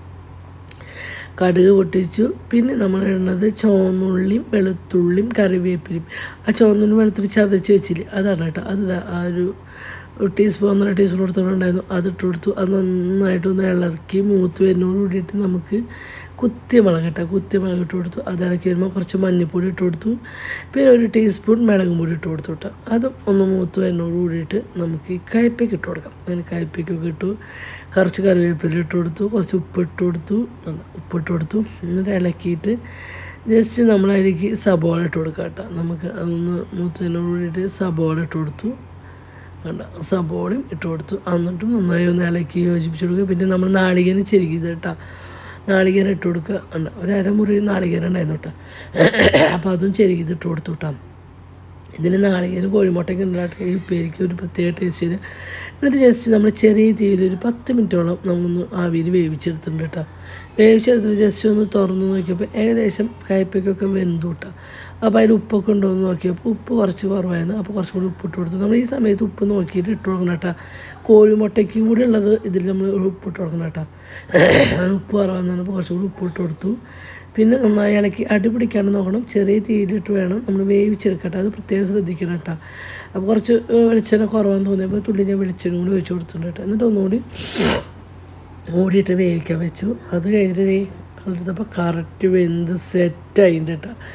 കടുക് പൊട്ടിച്ചു പിന്നെ നമ്മൾ ഇടുന്നത് ചുവന്നുള്ളിയും വെളുത്തുള്ളിയും കറിവേപ്പിലയും ആ ചുവന്നുള്ളി വെളുത്തുള്ളി ചതച്ച് വെച്ചില്ലേ അതാണ് കേട്ടോ അത് ദാ ആ ഒരു ഒരു ടീസ്പൂൺ ഒന്നര ടീസ്പൂൺ എടുത്തോണ്ടായിരുന്നു അതിട്ട് കൊടുത്തു അത് നന്നായിട്ടൊന്ന് ഇളക്കി മൂത്ത് വരുന്നതോട് കൂടിയിട്ട് നമുക്ക് കുത്തിയ മുളക് കേട്ടോ കുത്തിയ മുളക് ഇട്ട് കൊടുത്തു അത് ഇളക്കി വരുമ്പോൾ കുറച്ച് മഞ്ഞൾപ്പൊടി ഇട്ട് കൊടുത്തു പിന്നെ ഒരു ടീസ്പൂൺ മുളകും പൊടി ഇട്ട് കൊടുത്തു കേട്ടോ അതും ഒന്ന് മൂത്ത് വരുന്നതോട് കൂടിയിട്ട് നമുക്ക് ഈ കയ്പ്പയ്ക്ക് ഇട്ട് കൊടുക്കാം അങ്ങനെ കയ്പ്പയ്ക്കൊക്കെ ഇട്ടു കുറച്ച് കറിവേപ്പില ഇട്ട് കൊടുത്തു കുറച്ച് ഉപ്പ് ഇട്ട് കൊടുത്തു ഉണ്ട്. ഉപ്പ് ഇട്ട് കൊടുത്തു എന്നിട്ട് ഇളക്കിയിട്ട് ജസ്റ്റ് നമ്മളതിലേക്ക് സബോള ഇട്ട് കൊടുക്കാം കേട്ടോ നമുക്ക് അതൊന്ന് മൂത്തതിനോട് കൂടിയിട്ട് സബോള ഇട്ട് കൊടുത്തു കണ്ട സബോളയും ഇട്ട് കൊടുത്തു എന്നിട്ടും നന്നായി ഒന്ന് ഇളക്കി യോജിപ്പിച്ച് കൊടുക്കുക പിന്നെ നമ്മൾ നാളികേരം ചെരുകിയത് കേട്ടോ നാളികേരം ഇട്ട് കൊടുക്കുക ഉണ്ട് ഒരു അരമുറി നാളികേരം ഉണ്ടായിരുന്നു കേട്ടോ അപ്പോൾ അതും ചെരുകിയത് ഇട്ട് കൊടുത്തു കേട്ടോ ഇതിന് നാളികേരം കോഴിമുട്ടയൊക്കെ ഉണ്ടാക്കി ഈ ഉപ്പേരിക്ക് ഒരു പ്രത്യേക ടേസ്റ്റിന് എന്നിട്ട് ജസ്റ്റ് നമ്മൾ ചെറിയ തീയിൽ ഒരു പത്ത് മിനിറ്റോളം നമ്മളൊന്ന് ആവിയിൽ വേവിച്ചെടുത്തിട്ടുണ്ട് കേട്ടോ വേവിച്ചെടുത്തിട്ട് ജസ്റ്റ് ഒന്ന് തുറന്ന് നോക്കിയപ്പോൾ ഏകദേശം കയ്പ്പയ്ക്കൊക്കെ വെന്തു കേട്ടോ അപ്പോൾ അതിൽ ഉപ്പൊക്കെ ഉണ്ടോ എന്ന് നോക്കിയപ്പോൾ ഉപ്പ് കുറച്ച് കുറവായിരുന്നു അപ്പോൾ കുറച്ചും കൂടി ഉപ്പിട്ട് കൊടുത്തു നമ്മൾ ഈ സമയത്ത് ഉപ്പ് നോക്കിയിട്ട് ഇട്ട് കൊടുക്കണം കേട്ടോ കോഴിമുട്ടയ്ക്കും കൂടി ഉള്ളത് ഇതിൽ നമ്മൾ ഉപ്പിട്ട് കൊടുക്കണം കേട്ടോ അങ്ങനെ ഉപ്പ് കുറവാണെന്നപ്പോൾ കുറച്ചും കൂടി ഉപ്പിട്ട് കൊടുത്തു പിന്നെ നന്നായി ഇളക്കി അടിപിടിക്കാണ്ട് നോക്കണം ചെറിയ തീയിലിട്ട് വേണം നമ്മൾ വേവിച്ചെടുക്കട്ടെ അത് പ്രത്യേകം ശ്രദ്ധിക്കണം കേട്ടോ അപ്പോൾ കുറച്ച് ഏഹ്, വെളിച്ചെണ്ണ കുറവാന്ന് തോന്നിയപ്പോൾ തുള്ളി ഞാൻ വെളിച്ചെണ്ണ കൂടി ഒഴിച്ച് കൊടുത്തിട്ടുണ്ട് കേട്ടോ എന്നിട്ട് ഒന്നുകൂടി മൂടിയിട്ട് വേവിക്കാൻ വെച്ചു അത് കഴിഞ്ഞിട്ട് ദേ എടുത്തപ്പോൾ കറക്റ്റ് വെന്ത് സെറ്റായിട്ടുണ്ട് കേട്ടോ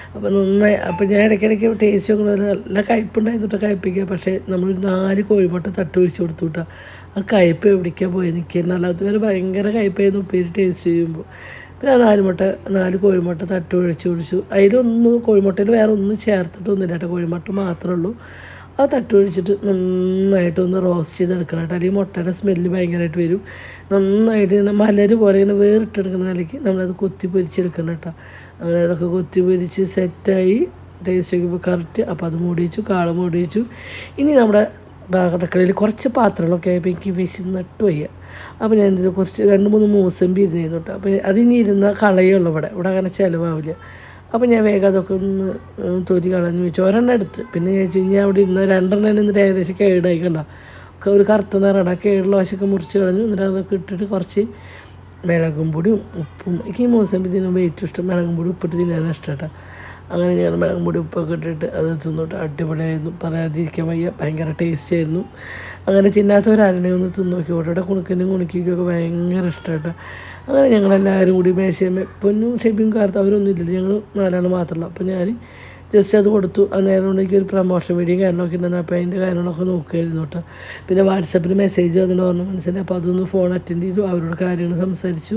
അപ്പോൾ നന്നായി അപ്പോൾ ഞാൻ ഇടയ്ക്കിടയ്ക്ക് ടേസ്റ്റ് നോക്കുന്നത് നല്ല കയ്പുണ്ടായിരുന്നു കേട്ടോ കയ്പ്പിക്കുക പക്ഷേ നമ്മൾ നാല് കോഴിമുട്ട തട്ട് ഒഴിച്ച് കൊടുത്തു കേട്ടോ ആ കയ്പ് എവിടേക്കാണ് പോയി നിൽക്കുന്നത് അല്ലാത്ത വരെ ഭയങ്കര കയ്പായിരുന്നു ഉപ്പേരി ടേസ്റ്റ് ചെയ്യുമ്പോൾ പിന്നെ ആ നാല് മുട്ട നാല് കോഴിമുട്ട തട്ട് ഒഴിച്ച് ഒഴിച്ചു അതിലൊന്നും കോഴിമുട്ടയിൽ വേറെ ഒന്നും ചേർത്തിട്ടൊന്നുമില്ല കേട്ടോ കോഴിമുട്ട മാത്രമേ ഉള്ളൂ ആ തട്ട് ഒഴിച്ചിട്ട് നന്നായിട്ട് ഒന്ന് റോസ്റ്റ് ചെയ്തെടുക്കണം കേട്ടോ അല്ലെങ്കിൽ മുട്ടയുടെ സ്മെല്ല് ഭയങ്കരമായിട്ട് വരും നന്നായിട്ട് ഇങ്ങനെ മലര് പോലെ ഇങ്ങനെ വേറിട്ടെടുക്കുന്ന നിലയ്ക്ക് നമ്മളത് കൊത്തി പൊരിച്ചെടുക്കണം കേട്ടോ അങ്ങനെ അതൊക്കെ കൊത്തി പൊരിച്ച് സെറ്റായി ടേസ്റ്റ് നോക്കിയപ്പോൾ കറക്റ്റ് അപ്പോൾ അത് മൂടി വെച്ചു കാള മൂടി വെച്ചു ഇനി നമ്മുടെ അടുക്കളയിൽ കുറച്ച് പാത്രങ്ങളൊക്കെ ആയപ്പോൾ എനിക്ക് വിശന്നിട്ട് വയ്യ അപ്പോൾ ഞാൻ എന്ത് ചെയ്തു? കുറച്ച് രണ്ട് മൂന്ന് മൂസമ്പി ഇരുന്നിരുന്നു കേട്ടോ അപ്പോൾ അതിനി ഇരുന്ന കളയുള്ളൂ ഇവിടെ ഇവിടെ അങ്ങനെ ചിലവാവില്ല അപ്പോൾ ഞാൻ വേഗം അതൊക്കെ ഒന്ന് ഉം, തൊലി കളഞ്ഞു വെച്ചു ഒരെണ്ണം എടുത്ത് പിന്നെ ഞാൻ വെച്ച് കഴിഞ്ഞാൽ അവിടെ ഇരുന്ന രണ്ടെണ്ണം എന്നിട്ട് ഏകദേശം കേടായി കണ്ട ഒരു കറുത്ത നിറണ്ട കേടുള്ള വശമൊക്കെ മുറിച്ച് കളഞ്ഞു എന്നിട്ട് അതൊക്കെ ഇട്ടിട്ട് കുറച്ച് മിളകും പൊടിയും ഉപ്പും എനിക്ക് ഈ മൂസമ്പി തിന്നുമ്പോൾ ഏറ്റവും ഇഷ്ടം മിളകും പൊടി ഉപ്പിട്ട് തിന്നാനാണ് ഇഷ്ടം കേട്ടോ അങ്ങനെ ഞാൻ മിളകും പൊടി ഉപ്പൊക്കെ ഇട്ടിട്ട് അത് തിന്നിട്ട് അടിപൊളിയായിരുന്നു പറയാതിരിക്കാൻ വയ്യ ഭയങ്കര ടേസ്റ്റ് ആയിരുന്നു അങ്ങനെ തിന്നാത്തവരാരനെ ഒന്ന് തിന്ന് നോക്കി ഇവിടെ കുണുക്കനും കുണുക്കിക്കൊക്കെ ഭയങ്കര ഇഷ്ടമായിട്ട് അങ്ങനെ ഞങ്ങളെല്ലാവരും കൂടി മേശയമ്മ പൊന്നും ഷെബിയും കാർത്ത് അവരൊന്നും ഇല്ലല്ലോ ഞങ്ങൾ നാലാൾ മാത്രമല്ല അപ്പോൾ ഞാൻ ജസ്റ്റ് അത് കൊടുത്തു അന്നേരം കൊണ്ടേക്ക് ഒരു പ്രൊമോഷൻ വീഡിയോ കാര്യങ്ങളൊക്കെ ഉണ്ടായിരുന്നു അപ്പോൾ അതിൻ്റെ കാര്യങ്ങളൊക്കെ നോക്കുമായിരുന്നു കേട്ടോ പിന്നെ വാട്സപ്പിൽ മെസ്സേജ് വന്നിട്ട് ഓർണമെൻറ്റ്സിൻ്റെ അപ്പോൾ അതൊന്ന് ഫോൺ അറ്റൻഡ് ചെയ്തു അവരോട് കാര്യങ്ങൾ സംസാരിച്ചു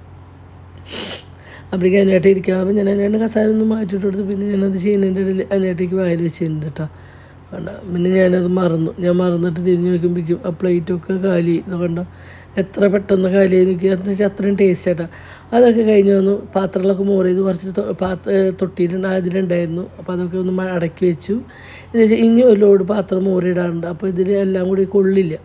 അപ്പോഴേക്കും അതിനായിട്ട് ഇരിക്കാം അപ്പോൾ ഞാൻ അതിനായിട്ട് കസാര ഒന്ന് മാറ്റിയിട്ട് കൊടുത്തു പിന്നെ ഞാനത് ചെയ്യുന്നതിൻ്റെ ഇടയിൽ അതിനായിട്ടേക്ക് വായിൽ വെച്ചിട്ടുണ്ട് കേട്ടോ കണ്ട പിന്നെ ഞാനത് മറന്നു ഞാൻ മറന്നിട്ട് തിരിഞ്ഞ് നോക്കുമ്പോഴേക്കും ആ പ്ലേറ്റൊക്കെ കാലി ഇത് കണ്ട എത്ര പെട്ടെന്ന് കാലി എനിക്ക് എന്ന് വെച്ചാൽ അത്രയും ടേസ്റ്റ് ആയിട്ടാ അതൊക്കെ കഴിഞ്ഞ് വന്നു പാത്രങ്ങളൊക്കെ മോറ് ചെയ്ത് കുറച്ച് തൊ- പാത്ര തൊട്ടിയിട്ടുണ്ട് അതിലുണ്ടായിരുന്നു അപ്പോൾ അതൊക്കെ ഒന്ന് മ- അടക്കി വെച്ചു എന്ന് വെച്ചാൽ ഇനി ഒരു ലോഡ് പാത്രം മോറിയിടാറുണ്ട് അപ്പോൾ ഇതിൽ എല്ലാം കൂടി കൊള്ളില്ല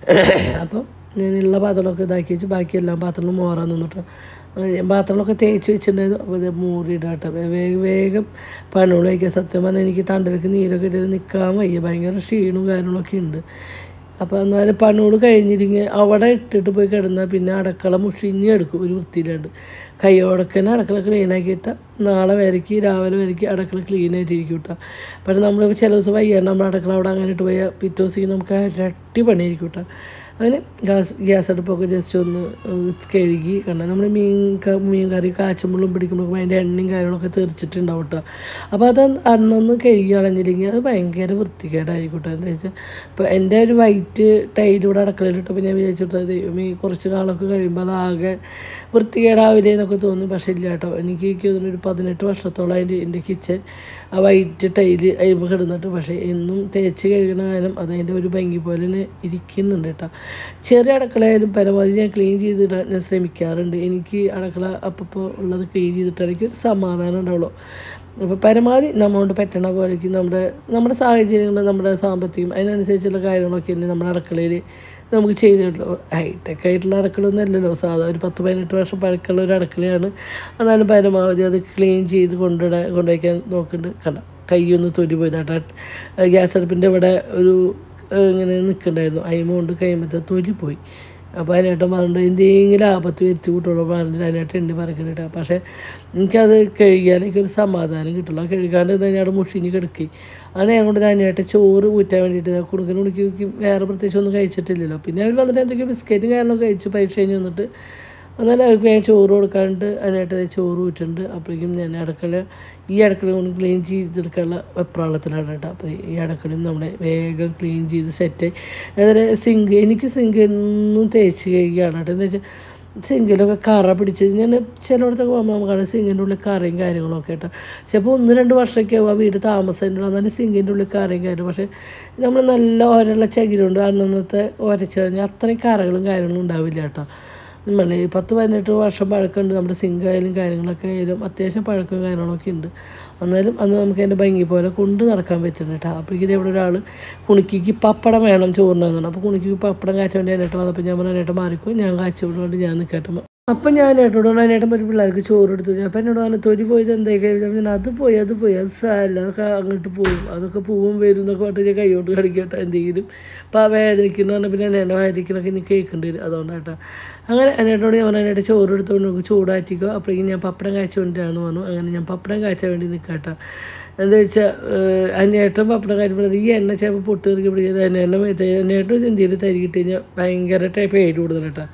അപ്പം ഞാനുള്ള പാത്രങ്ങളൊക്കെ ഇതാക്കി വെച്ചു ബാക്കി എല്ലാം പാത്രങ്ങളും മോറാൻ നിന്നിട്ട് അങ്ങനെ ഞാൻ പാത്രങ്ങളൊക്കെ തേച്ച് വെച്ചിട്ടുണ്ടായിരുന്നു അപ്പോൾ ഇത് മൂറിയിടാട്ടെ വേഗം വേഗം പണികൾ വയ്ക്കുക സത്യം പറഞ്ഞാൽ എനിക്ക് തണ്ടലേക്ക് നീരൊക്കെ ഇട്ടിട്ട് നിൽക്കാൻ വയ്യ ഭയങ്കര ക്ഷീണവും കാര്യങ്ങളൊക്കെ ഉണ്ട് അപ്പോൾ എന്നാലും പണിയോട് കഴിഞ്ഞിരിങ്ങ് അവിടെ ഇട്ടിട്ട് പോയി കിടന്നാൽ പിന്നെ അടക്കള മുഷിഞ്ഞ് എടുക്കും ഒരു വൃത്തിയിലുണ്ട് കൈയോടൊക്കെ തന്നെ അടക്കള ക്ലീൻ ആക്കിയിട്ടാൽ നാളെ വരയ്ക്ക് രാവിലെ വരയ്ക്ക് അടക്കള ക്ലീൻ ആയിട്ടിരിക്കും കേട്ടോ പക്ഷേ നമ്മൾ ചില ദിവസം വയ്യാണ്ട് നമ്മൾ അടക്കള അവിടെ അങ്ങനെ ഇട്ട് പോയാൽ പിറ്റേ ദിവസം നമുക്ക് ഇരട്ടി പണിയായിരിക്കും കേട്ടോ അങ്ങനെ ഗ്യാസ് ഗ്യാസ് അടുപ്പൊക്കെ ജസ്റ്റ് ഒന്ന് ഏഹ്, കഴുകി കണ്ട നമ്മൾ മീൻ ക- മീൻ കറി കാച്ചുമ്പോഴും പിടിക്കുമ്പോഴേക്കും അതിൻ്റെ എണ്ണയും കാര്യങ്ങളൊക്കെ തെറിച്ചിട്ടുണ്ടാവും കേട്ടോ അപ്പോൾ അത് അന്നൊന്ന് കഴുകി കളഞ്ഞില്ലെങ്കിൽ അത് ഭയങ്കര വൃത്തികേടായിരിക്കും കേട്ടോ എന്താ വെച്ചാൽ ഇപ്പോൾ എൻ്റെ ഒരു വൈറ്റ് ടൈലിവിടെ അടുക്കളയിലിട്ടപ്പോൾ ഞാൻ വിചാരിച്ചിട്ട് ദൈവമേ കുറച്ച് നാളൊക്കെ കഴിയുമ്പോൾ അതാകെ വൃത്തികേടാവില്ലേ എന്നൊക്കെ തോന്നും പക്ഷേ ഇല്ല കേട്ടോ എനിക്ക് എനിക്ക് തോന്നുന്നു ഒരു പതിനെട്ട് വർഷത്തോളം അതിൻ്റെ എൻ്റെ കിച്ചൺ ആ വൈറ്റ് ടൈല് അയിമ്പോൾ കിടന്നിട്ട് പക്ഷേ എന്നും തേച്ച് കഴുകണ കാലം അതതിൻ്റെ ഒരു ഭംഗി പോലെ തന്നെ ഇരിക്കുന്നുണ്ട് കേട്ടോ ചെറിയ അടുക്കളയായാലും പരമാവധി ഞാൻ ക്ലീൻ ചെയ്തിടാൻ ഞാൻ ശ്രമിക്കാറുണ്ട് എനിക്ക് അടുക്കള അപ്പോൾ ഉള്ളത് ക്ലീൻ ചെയ്തിട്ട് എനിക്ക് ഒരു സമാധാനം ഉണ്ടാവുള്ളൂ അപ്പോൾ പരമാവധി നമ്മളോട് പറ്റണ പോലേക്ക് നമ്മുടെ നമ്മുടെ സാഹചര്യങ്ങൾ നമ്മുടെ സാമ്പത്തികം അതിനനുസരിച്ചുള്ള കാര്യങ്ങളൊക്കെ തന്നെ നമ്മുടെ അടുക്കളയിൽ നമുക്ക് ചെയ്തിട്ടുള്ളൂ ഹൈടെക് ആയിട്ടുള്ള അടുക്കളൊന്നും അല്ലല്ലോ സാധാ ഒരു പത്ത് പതിനെട്ട് വർഷം പഴക്കമുള്ള ഒരു അടുക്കളയാണ് എന്നാലും പരമാവധി അത് ക്ലീൻ ചെയ്ത് കൊണ്ടുവരാൻ കൊണ്ടുവയ്ക്കാൻ നോക്കുന്നുണ്ട് കണ്ട കൈയൊന്ന് തൊലി പോയതാട്ടോ ഗ്യാസ് അടുപ്പിൻ്റെ ഇവിടെ ഒരു ഏഹ്, ഇങ്ങനെ നിൽക്കണ്ടായിരുന്നു അയിമ കൊണ്ട് കൈമത്തെ തൊലി പോയി അപ്പോൾ അതിനായിട്ട് പറഞ്ഞിട്ട് എന്തെങ്കിലും ആപത്ത് വരുത്തി കൂട്ടുള്ളൂ പറഞ്ഞിട്ട് അതിനായിട്ട് എണ്ണി പറക്കണിട്ട് പക്ഷേ എനിക്കത് കഴുകിയാൽ എനിക്കൊരു സമാധാനം കിട്ടുള്ളൂ അത് കഴുകാണ്ട് തന്നെ അവിടെ മുഷിഞ്ഞ് കിടക്കി അങ്ങനെ ഞാൻ കൊണ്ട് അതിനായിട്ട് ചോറ് ഊറ്റാൻ വേണ്ടിയിട്ട് കുടുക്കന് കുടുക്കി വേറെ പ്രത്യേകിച്ച് ഒന്നും കഴിച്ചിട്ടില്ലല്ലോ പിന്നെ അവർ വന്നിട്ട് എന്തൊക്കെയോ ബിസ്ക്കറ്റും കാര്യങ്ങളൊക്കെ കഴിച്ചു പരീക്ഷ കഴിഞ്ഞ് വന്നിട്ട് എന്നാലും അവർക്ക് ഞാൻ ചോറ് കൊടുക്കാണ്ട് അതിനായിട്ട് ദേ ചോറ് ഊറ്റുണ്ട് അപ്പോഴേക്കും ഞാൻ അടുക്കള ഈ അടുക്കള കൊണ്ട് ക്ലീൻ ചെയ്തെടുക്കാനുള്ള വെപ്രാളത്തിലാണ് കേട്ടോ അപ്പോൾ ഈ അടുക്കളയും നമ്മുടെ വേഗം ക്ലീൻ ചെയ്ത് സെറ്റ് അതായത് സിങ്ക് എനിക്ക് സിങ്ക് എന്നും തേച്ച് കഴിയുകയാണ് കേട്ടോ എന്താ വെച്ചാൽ സിങ്കിലൊക്കെ കറ പിടിച്ച് ഞാൻ ചിലയിടത്തൊക്കെ പോകുമ്പോൾ നമുക്കാണ് സിങ്കിൻ്റെ ഉള്ളിൽ കറയും കാര്യങ്ങളൊക്കെ കേട്ടോ ചിലപ്പോൾ ഒന്ന് രണ്ട് വർഷമൊക്കെ ആവും ആ വീട് താമസത്തിൻ്റെ ഉള്ളിൽ എന്നാലും സിങ്കിൻ്റെ ഉള്ളിൽ കറയും കാര്യം പക്ഷേ നമ്മൾ നല്ല ഓരമുള്ള ചകിരുണ്ട് അന്നന്നത്തെ ഉരച്ച് കഴിഞ്ഞാൽ അത്രയും കറകളും കാര്യങ്ങളും ഉണ്ടാവില്ല കേട്ടോ നമ്മൾ ഈ പത്ത് പതിനെട്ട് വർഷം പഴക്കമുണ്ട് നമ്മുടെ സിങ്ക് ആയാലും കാര്യങ്ങളൊക്കെ ആയാലും അത്യാവശ്യം പഴക്കവും കാര്യങ്ങളൊക്കെ ഉണ്ട് എന്നാലും അന്ന് നമുക്ക് അതിൻ്റെ ഭംഗി പോലെ കൊണ്ട് നടക്കാൻ പറ്റുന്നുണ്ട് കേട്ടോ അപ്പോഴേക്കും ഇവിടെ ഒരാൾ കുണിക്കിക്ക് പപ്പടം വേണം ചോറിനാണ് അപ്പോൾ കുണിക്കിക്ക് പപ്പടം കാച്ചാൻ വേണ്ടി അതിനായിട്ട് വന്നപ്പോൾ ഞാൻ പറഞ്ഞു അതിനായിട്ട് മാറിക്കോ ഞാൻ കാച്ചുകൊണ്ട് ഞാൻ നിൽക്കട്ടെ അപ്പം ഞാൻ ഏട്ടോട് അതിനായിട്ട് ഒരു പിള്ളേർക്ക് ചോറ് എടുത്തു അപ്പം എന്നോട് പറഞ്ഞു തൊലി പോയത് എന്തായി ഞാൻ അത് പോയി അത് പോയി അത് സാരല്ല അതൊക്കെ അങ്ങോട്ട് പോകും അതൊക്കെ പോവും വരും എന്നൊക്കെ പറഞ്ഞിട്ട് ഞാൻ കൈകൊണ്ട് കളിക്കട്ടെ എന്തെങ്കിലും അപ്പം വേദനിക്കുന്ന പറഞ്ഞാൽ പിന്നെ എന്നെ വേദനിക്കണൊക്കെ എനിക്ക് കേൾക്കേണ്ടി വരും അതുകൊണ്ടാട്ടോ അങ്ങനെ എന്നോട് ഞാൻ പറഞ്ഞു അതിനായിട്ട് ചോറ് എടുത്തുകൊണ്ട് നമുക്ക് ചൂടാറ്റിക്കോ അപ്പോഴേക്കും ഞാൻ പപ്പടം കാച്ചുകൊണ്ടാന്ന് പറഞ്ഞു അങ്ങനെ ഞാൻ പപ്പടം കാച്ചാൻ വേണ്ടി നിൽക്കാട്ടോ എന്താ വെച്ചാൽ അന്നേട്ടം പപ്പടം കാച്ചുമ്പോൾ ഈ എണ്ണ ചിലപ്പോൾ പൊട്ട് തെറിക്ക് പിടിക്കുന്നത് എണ്ണ മേത്ത് എണ്ണേട്ടം ചിന്തിയിൽ തരികിട്ട് കഴിഞ്ഞാൽ ഭയങ്കര പേര് കൂടുതൽ കേട്ടോ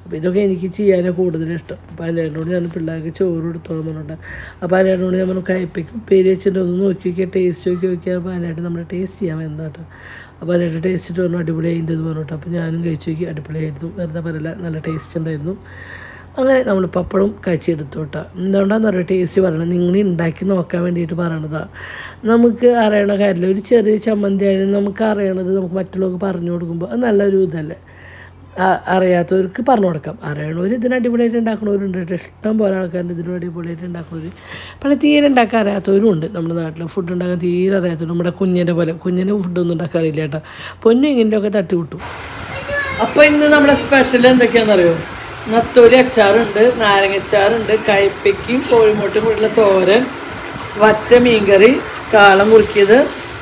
അപ്പോൾ ഇതൊക്കെ എനിക്ക് ചെയ്യാനാണ് കൂടുതൽ ഇഷ്ടം അപ്പോൾ അതിനോട് ഞാൻ പിള്ളേർക്ക് ചോറ് കൊടുത്തോളം പറഞ്ഞിട്ട് അപ്പോൾ അതിനോട് ഞാൻ പറഞ്ഞു കയ്പ്പയ്ക്ക് ഉപ്പേരി വെച്ചിട്ട് ഒന്ന് നോക്കി നോക്കിയാൽ ടേസ്റ്റ് നോക്കി നോക്കിയാൽ അപ്പോൾ അതിനായിട്ട് നമ്മൾ ടേസ്റ്റ് ചെയ്യാൻ എന്താട്ടോ അപ്പോൾ അതിനായിട്ട് ടേസ്റ്റ് പറഞ്ഞു അടിപൊളിയായിട്ട് എന്ന് പറഞ്ഞിട്ട് അപ്പോൾ ഞാനും കഴിച്ചു നോക്കി അടിപൊളിയായിരുന്നു വെറുതെ പറയില്ല നല്ല ടേസ്റ്റ് ഉണ്ടായിരുന്നു അങ്ങനെ നമ്മൾ പപ്പടം കഴിച്ചെടുത്തു കേട്ടോ എന്തുകൊണ്ടാണെന്ന് പറയുക ടേസ്റ്റ് പറയണത് നിങ്ങൾ ഉണ്ടാക്കി നോക്കാൻ വേണ്ടിയിട്ട് പറയണതാണ് നമുക്ക് അറിയണ കാര്യമില്ല ഒരു ചെറിയ ചമ്മന്തിയാണ് നമുക്ക് അറിയണത് നമുക്ക് മറ്റുള്ളവർക്ക് പറഞ്ഞു കൊടുക്കുമ്പോൾ അത് നല്ലൊരു ഇതല്ലേ ആ- അറിയാത്തവർക്ക് പറഞ്ഞു കൊടുക്കാം അറിയണവർ ഇതിന് അടിപൊളിയായിട്ട് ഉണ്ടാക്കണവരുണ്ട് കേട്ടോ. ഇഷ്ടം പോലെ ആൾക്കാരുണ്ട് ഇതിന് അടിപൊളിയായിട്ട് ഉണ്ടാക്കുന്നവർ പക്ഷേ തീരെ ഉണ്ടാക്കാൻ അറിയാത്തവരും ഉണ്ട് നമ്മുടെ നാട്ടിൽ ഫുഡ് ഉണ്ടാക്കാൻ തീരെ അറിയാത്തവർ നമ്മുടെ കുഞ്ഞിൻ്റെ പോലെ കുഞ്ഞിന് ഫുഡൊന്നും ഉണ്ടാക്കാറില്ല കേട്ടോ പൊന്നു ഇങ്ങനെയൊക്കെ തട്ടി വിട്ടു അപ്പോൾ ഇന്ന് നമ്മുടെ സ്പെഷ്യൽ എന്തൊക്കെയാണെന്നറിയോ നത്തോലി അച്ചാറുണ്ട് നാരങ്ങ അച്ചാറുണ്ട് കയ്പ്പയ്ക്കും കോഴിമുട്ടും കൂടിയുള്ള തോരൻ വറ്റ മീൻകറി കാളം മുറുക്കിയത്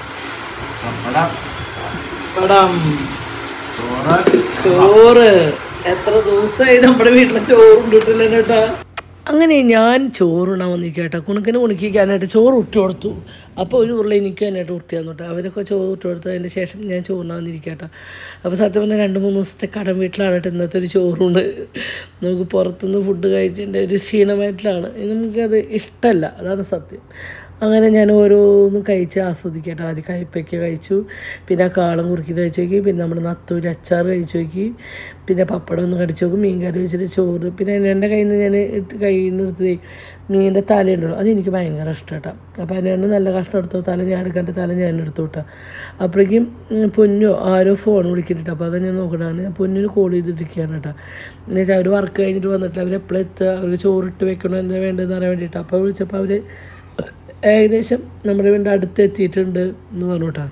പടം ചോറ് എത്ര ദിവസമായി നമ്മുടെ വീട്ടിലെ ചോറ് ഉണ്ടിട്ടില്ല കേട്ടാ അങ്ങനെ ഞാൻ ചോറുണ്ണാൻ വന്നിരിക്കുക കേട്ടോ കുണുക്കിന് കുണുക്കിക്കാനായിട്ട് ചോറ് ഉറ്റു കൊടുത്തു അപ്പോൾ ഒരു ഉരുള എനിക്ക് അതിനായിട്ട് ഉരുട്ടി തന്നു കേട്ടോ അവരൊക്കെ ചോറ് ഉറ്റു കൊടുത്തതിന് ശേഷം ഞാൻ ചോറിനാൻ വന്നിരിക്കുക കേട്ടോ അപ്പോൾ സത്യം പറഞ്ഞാൽ രണ്ട് മൂന്ന് ദിവസത്തെ കടം വീട്ടിലാണ് കേട്ടോ ഇന്നത്തെ ഒരു ചോറുണ്ട് നമുക്ക് പുറത്തുനിന്ന് ഫുഡ് കഴിച്ചതിൻ്റെ ഒരു ക്ഷീണമായിട്ടാണ് നമുക്കത് ഇഷ്ടമല്ല അതാണ് സത്യം അങ്ങനെ ഞാൻ ഓരോന്നും കഴിച്ച് ആസ്വദിക്കട്ടെ ആദ്യം കയ്പ്പയ്ക്ക കഴിച്ചു പിന്നെ കാളം കുറുക്കി കഴിച്ചു നോക്കി പിന്നെ നമ്മുടെ നത്തൂരി അച്ചാർ കഴിച്ചു നോക്കി പിന്നെ പപ്പടം ഒന്ന് കടിച്ചു നോക്കും മീൻ കറി വെച്ചിട്ട് ചോറ് പിന്നെ എൻ്റെ കയ്യിൽ നിന്ന് ഞാൻ ഇട്ട് കയ്യിൽ നിന്ന് എടുത്തത് മീനിൻ്റെ തലയുണ്ടല്ലോ അത് എനിക്ക് ഭയങ്കര ഇഷ്ടമാട്ടോ അപ്പോൾ അതിനാണ് നല്ല കഷ്ണം എടുത്തു തല ഞാൻ എടുക്കാണ്ട് തല ഞാൻ എടുത്തു കേട്ടോ അപ്പോഴേക്കും ഉം, പൊന്നോ ആരോ ഫോൺ വിളിക്കുന്നുണ്ട് അപ്പോൾ അത് ഞാൻ നോക്കണതാണ് ഞാൻ പൊന്നിന് കോൾ ചെയ്തിട്ടിരിക്കുകയാണ് കേട്ടോ എന്നുവെച്ചാൽ അവർ വർക്ക് കഴിഞ്ഞിട്ട് വന്നിട്ട് അവർ എപ്പോഴും എത്തുക അവർക്ക് ചോറിട്ട് വെക്കണോ എന്താ വേണ്ടതെന്ന് അറിയാൻ വേണ്ടിയിട്ട് അപ്പോൾ വിളിച്ചപ്പോൾ അവർ ഏകദേശം നമ്മുടെ വീടിൻ്റെ അടുത്ത് എത്തിയിട്ടുണ്ട് എന്ന് പറഞ്ഞു കേട്ടോ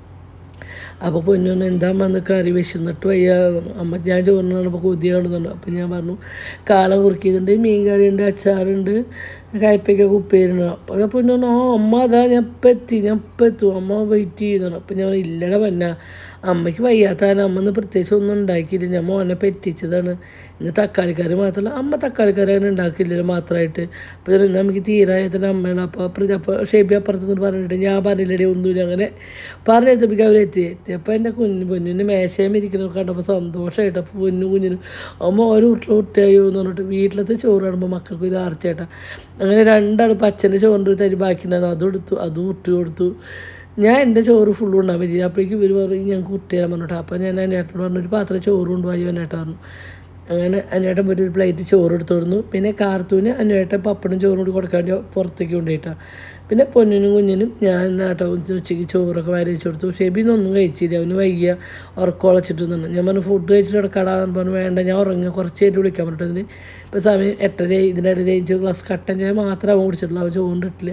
അപ്പോൾ പൊന്നൊന്ന് എന്താ വന്ന് കറി വിശന്നിട്ട് വയ്യ അമ്മ ഞാൻ ചോറിനാണ് അപ്പോൾ കൊതിയാണെന്നുണ്ട് അപ്പോൾ ഞാൻ പറഞ്ഞു കാളം കുറുക്കിയതുണ്ട് മീൻ കറിയുണ്ട് അച്ചാറുണ്ട് കയ്പ്പയ്ക്ക കുപ്പേരുണ്ട് അപ്പോൾ ഞാൻ പൊന്നു ആ അമ്മ അതാ ഞാൻ ഇപ്പം എത്തി ഞാൻ ഇപ്പം എത്തും അമ്മ വെയിറ്റ് ചെയ്യുന്നു അപ്പോൾ ഞാൻ പറഞ്ഞു, ഇല്ലടാ പന്ന അമ്മയ്ക്ക് വയ്യാത്തതാണ് അമ്മ ഇന്ന് പ്രത്യേകിച്ച് ഒന്നും ഉണ്ടാക്കിയില്ല ഞാൻ മോനെ പറ്റിച്ചതാണ് ഇന്ന് തക്കാളിക്കറി മാത്രമല്ല അമ്മ തക്കാളിക്കറി അങ്ങനെ ഉണ്ടാക്കില്ലല്ലോ മാത്രമായിട്ട് അപ്പോൾ ഞാൻ ഇന്ന് നമുക്ക് തീരായത്തിൻ്റെ അമ്മയാണ് അപ്പോൾ അപ്പുറത്ത് അപ്പോൾ ഷേബി അപ്പുറത്ത് നിന്ന് പറഞ്ഞിട്ട് ഞാൻ പറഞ്ഞില്ലടി ഒന്നുമില്ല അങ്ങനെ പറഞ്ഞെത്തിപ്പിക്ക് അവർ എത്തി എത്തിയപ്പോൾ എൻ്റെ കുഞ്ഞു പൊന്നിന് മേശയും ഇരിക്കുന്നത് കണ്ടപ്പോൾ സന്തോഷമായിട്ട് അപ്പോൾ പൊന്നു കുഞ്ഞിനും അമ്മ ഓരോ ഉരുള ഉറ്റയോ എന്ന് പറഞ്ഞിട്ട് വീട്ടിലത്തെ ചോറ് കാണുമ്പോൾ മക്കൾക്ക് ഇത് ആർച്ചേട്ടാ അങ്ങനെ രണ്ടാൾ പച്ചൻ്റെ ചോറിൻ്റെ ഒരു തരി ബാക്കിണ്ടായിരുന്നു അതും എടുത്തു അതും ഉറ്റി കൊടുത്തു ഞാൻ എൻ്റെ ചോറ് ഫുള്ള് ഉണ്ടാകാൻ പറ്റില്ല അപ്പോഴേക്കും ഇവർ പറയും ഞങ്ങൾക്ക് കുട്ടിയാൻ പറഞ്ഞിട്ട് അപ്പോൾ ഞാൻ അനിയേട്ടനോട് പറഞ്ഞു ഒരു പാത്രം ചോറ് കൊണ്ടുപോയി അനിയേട്ടൻ പറഞ്ഞു അങ്ങനെ അനിയേട്ടൻ പോയിട്ട് ഒരു പ്ലേറ്റ് ചോറ് എടുത്തു കൊടുന്നു പിന്നെ കാർത്തൂന് അനിയേട്ടൻ പപ്പടും ചോറും കൂടി കൊടുക്കാൻ വേണ്ടി പുറത്തേക്ക് കൊണ്ടുപോയിട്ടാണ് പിന്നെ പൊന്നിനും കുഞ്ഞിനും ഞാൻ നാട്ടോ ഉച്ചയ്ക്ക് ചോറൊക്കെ വാരി വെച്ച് കൊടുത്തു ഷെബിന്നൊന്നും കഴിച്ചില്ല അവന് വൈകിയ ഉറക്കമുളച്ചിട്ട് നിന്നു ഞാൻ പറഞ്ഞു ഫുഡ് കഴിച്ചിട്ട് കിടക്കാടാന്ന് പറഞ്ഞു വേണ്ട ഞാൻ ഉറങ്ങുക കുറച്ച് നേരം വിളിക്കാൻ പറഞ്ഞിട്ട് ഇപ്പോൾ സമയം എട്ടര ഇതിനിടയിൽ അഞ്ച് ഗ്ലാസ് കട്ടൻ ചായ മാത്രമേ അവൻ കുടിച്ചിട്ടുള്ളൂ അവൻ ചോറിട്ടില്ല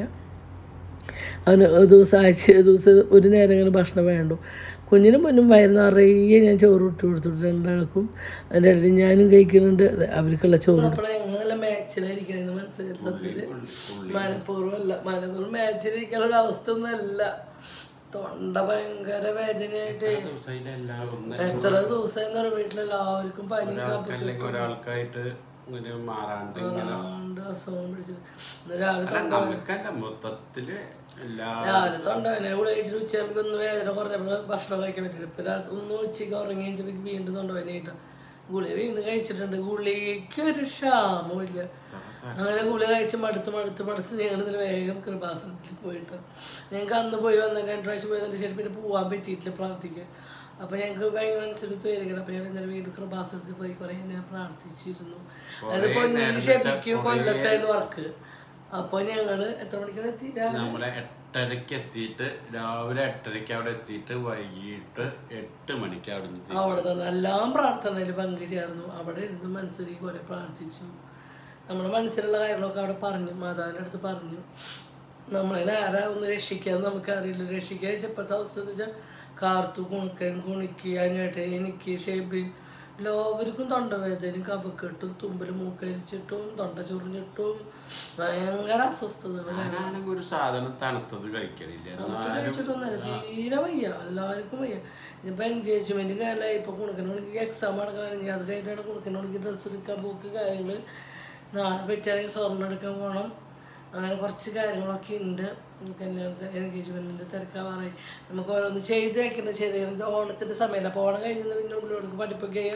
അവന് ഒരു ദിവസം ആഴ്ച ഒരു ദിവസം ഒരു നേരം ഇങ്ങനെ ഭക്ഷണം വേണ്ടു കുഞ്ഞിനും പൊന്നും വയറ് നിറയെ ഞാൻ ചോറ് ഇട്ട് കൊടുത്തിട്ട് രണ്ടാൾക്കും അതിൻ്റെ ഇടയിൽ ഞാനും കഴിക്കുന്നുണ്ട് അത് അവർക്കുള്ള ചോറ് എങ്ങനെ മാച്ചിലായിരിക്കണെന്ന് മനസ്സിലായി സത്യത്തില് മനഃപൂർവ്വം അല്ല മനഃപൂർവ്വം മാച്ചിലിരിക്കാനുള്ള ഒരു അവസ്ഥ ഒന്നും അല്ല തൊണ്ട ഭയങ്കര വേദനയായിട്ട് എത്ര ദിവസം എന്ന് പറയുക വീട്ടിലെല്ലാവർക്കും പനി കപ്പ അല്ലെങ്കിൽ ഒരാൾക്കായിട്ട് ഇങ്ങനെ മാറാണ്ട് ഇങ്ങനെ കൊണ്ട് അസുഖം പിടിച്ചു ഇന്ന് രാവിലെ അല്ല, നമുക്കല്ല മൊത്തത്തില് എല്ലാ രാവിലെ തൊണ്ടവേദന കൂടെ കഴിച്ചിട്ട് ഉച്ചയാകുമ്പോൾ ഒന്ന് വേദന കുറഞ്ഞപ്പോൾ ഭക്ഷണം കഴിക്കാൻ പറ്റില്ല ഇപ്പം രാത്രി ഒന്ന് ഉച്ചയ്ക്ക് ഉറങ്ങി കഴിഞ്ഞപ്പോൾ വീണ്ടും തൊണ്ടവേദന ആയിട്ടാ ഗുളിക വീണ്ടും കഴിച്ചിട്ടുണ്ട് ഗുളികയ്ക്ക് ഒരു ക്ഷാമമില്ല അങ്ങനെ ഗുളിക കഴിച്ച് മടുത്ത് മടുത്ത് മടുത്ത് ഞങ്ങൾ ഇതിൽ വേഗം കൃപാസനത്തിൽ പോയിട്ട് ഞങ്ങൾക്ക് അന്ന് പോയി വന്ന രണ്ട് പ്രാവശ്യം പോയതിന് ശേഷം പിന്നെ പോകാൻ പറ്റിയിട്ടില്ല പ്രാർത്ഥിക്കാൻ അപ്പോൾ ഞങ്ങൾക്ക് ഭയങ്കര മനസ്സിലത്ത് വരികയാണ് അപ്പോൾ ഞങ്ങൾ ഇന്നലെ വീണ്ടും കൃപാസനത്തിൽ പോയി കുറേ നേരം പ്രാർത്ഥിച്ചിരുന്നു അതായത് പൊന്നിന് ക്ഷമിക്കും കൊല്ലത്തായിരുന്നു വർക്ക് അപ്പോൾ ഞങ്ങൾ എത്ര മണിക്കാണ് എത്തി രാവിലെ നമ്മളെ എട്ടരക്ക് എത്തിയിട്ട് രാവിലെ എട്ടരക്ക് അവിടെ എത്തിയിട്ട് വൈകിട്ട് എട്ട് മണിക്ക് അവിടെ നിന്ന് തിരിച്ചു അവിടെ നിന്ന് എല്ലാം പ്രാർത്ഥനയിൽ പങ്കുചേർന്നു അവിടെ ഇരുന്ന് മനസ്സിലേക്ക് കുറെ പ്രാർത്ഥിച്ചു നമ്മുടെ മനസ്സിലുള്ള കാര്യങ്ങളൊക്കെ അവിടെ പറഞ്ഞു മാതാവിൻ്റെ അടുത്ത് പറഞ്ഞു നമ്മളെ ആരാ ഒന്ന് രക്ഷിക്കാന്ന് നമുക്കറിയില്ല രക്ഷിക്കാൻ ഇപ്പോഴത്തെ അവസ്ഥ എന്ന് വെച്ചാൽ കാർത്തു കുണുക്കൻ കുണിക്ക് അനുവേട്ടൻ എനിക്ക് ഷേബിൻ എല്ലാവർക്കും തൊണ്ടവേദനയും കപക്കെട്ടും തുമ്പൽ മൂക്കരിച്ചിട്ടും തൊണ്ട ചൊറിഞ്ഞിട്ടും ഭയങ്കര അസ്വസ്ഥതകൾ ഞാനാണെങ്കിൽ ഒരു സാധനം തണുത്തത് കഴിക്കണില്ല തണുത്ത് കഴിച്ചിട്ടൊന്നുമല്ല തീരെ വയ്യ എല്ലാവർക്കും വയ്യ ഇനിയിപ്പോൾ എൻഗേജ്മെൻറ്റ് കാലമായി ഇപ്പോൾ കുണുക്കനോടിക്ക് എക്സാം നടക്കണമെങ്കിൽ അത് കഴിഞ്ഞിട്ടാണ് കുണുക്കനോടിക്ക് ഡ്രസ്സ് എടുക്കാൻ പോക്ക് കാര്യങ്ങൾ നാളെ പറ്റുകയാണെങ്കിൽ സ്വർണ്ണം എടുക്കാൻ പോകണം അങ്ങനെ കുറച്ച് കാര്യങ്ങളൊക്കെ ഉണ്ട് കല്യാണത്തിന് എൻഗേജ്മെൻറ്റിൻ്റെ തിരക്കാവാറായി നമുക്ക് ഓരോന്ന് ചെയ്ത് വെക്കുന്നത് ചെയ്ത് ഓണത്തിൻ്റെ സമയമല്ല അപ്പോൾ ഓണം കഴിഞ്ഞ് പിന്നെ ഉള്ളിലോട്ട് പഠിപ്പൊക്കെ ചെയ്യാം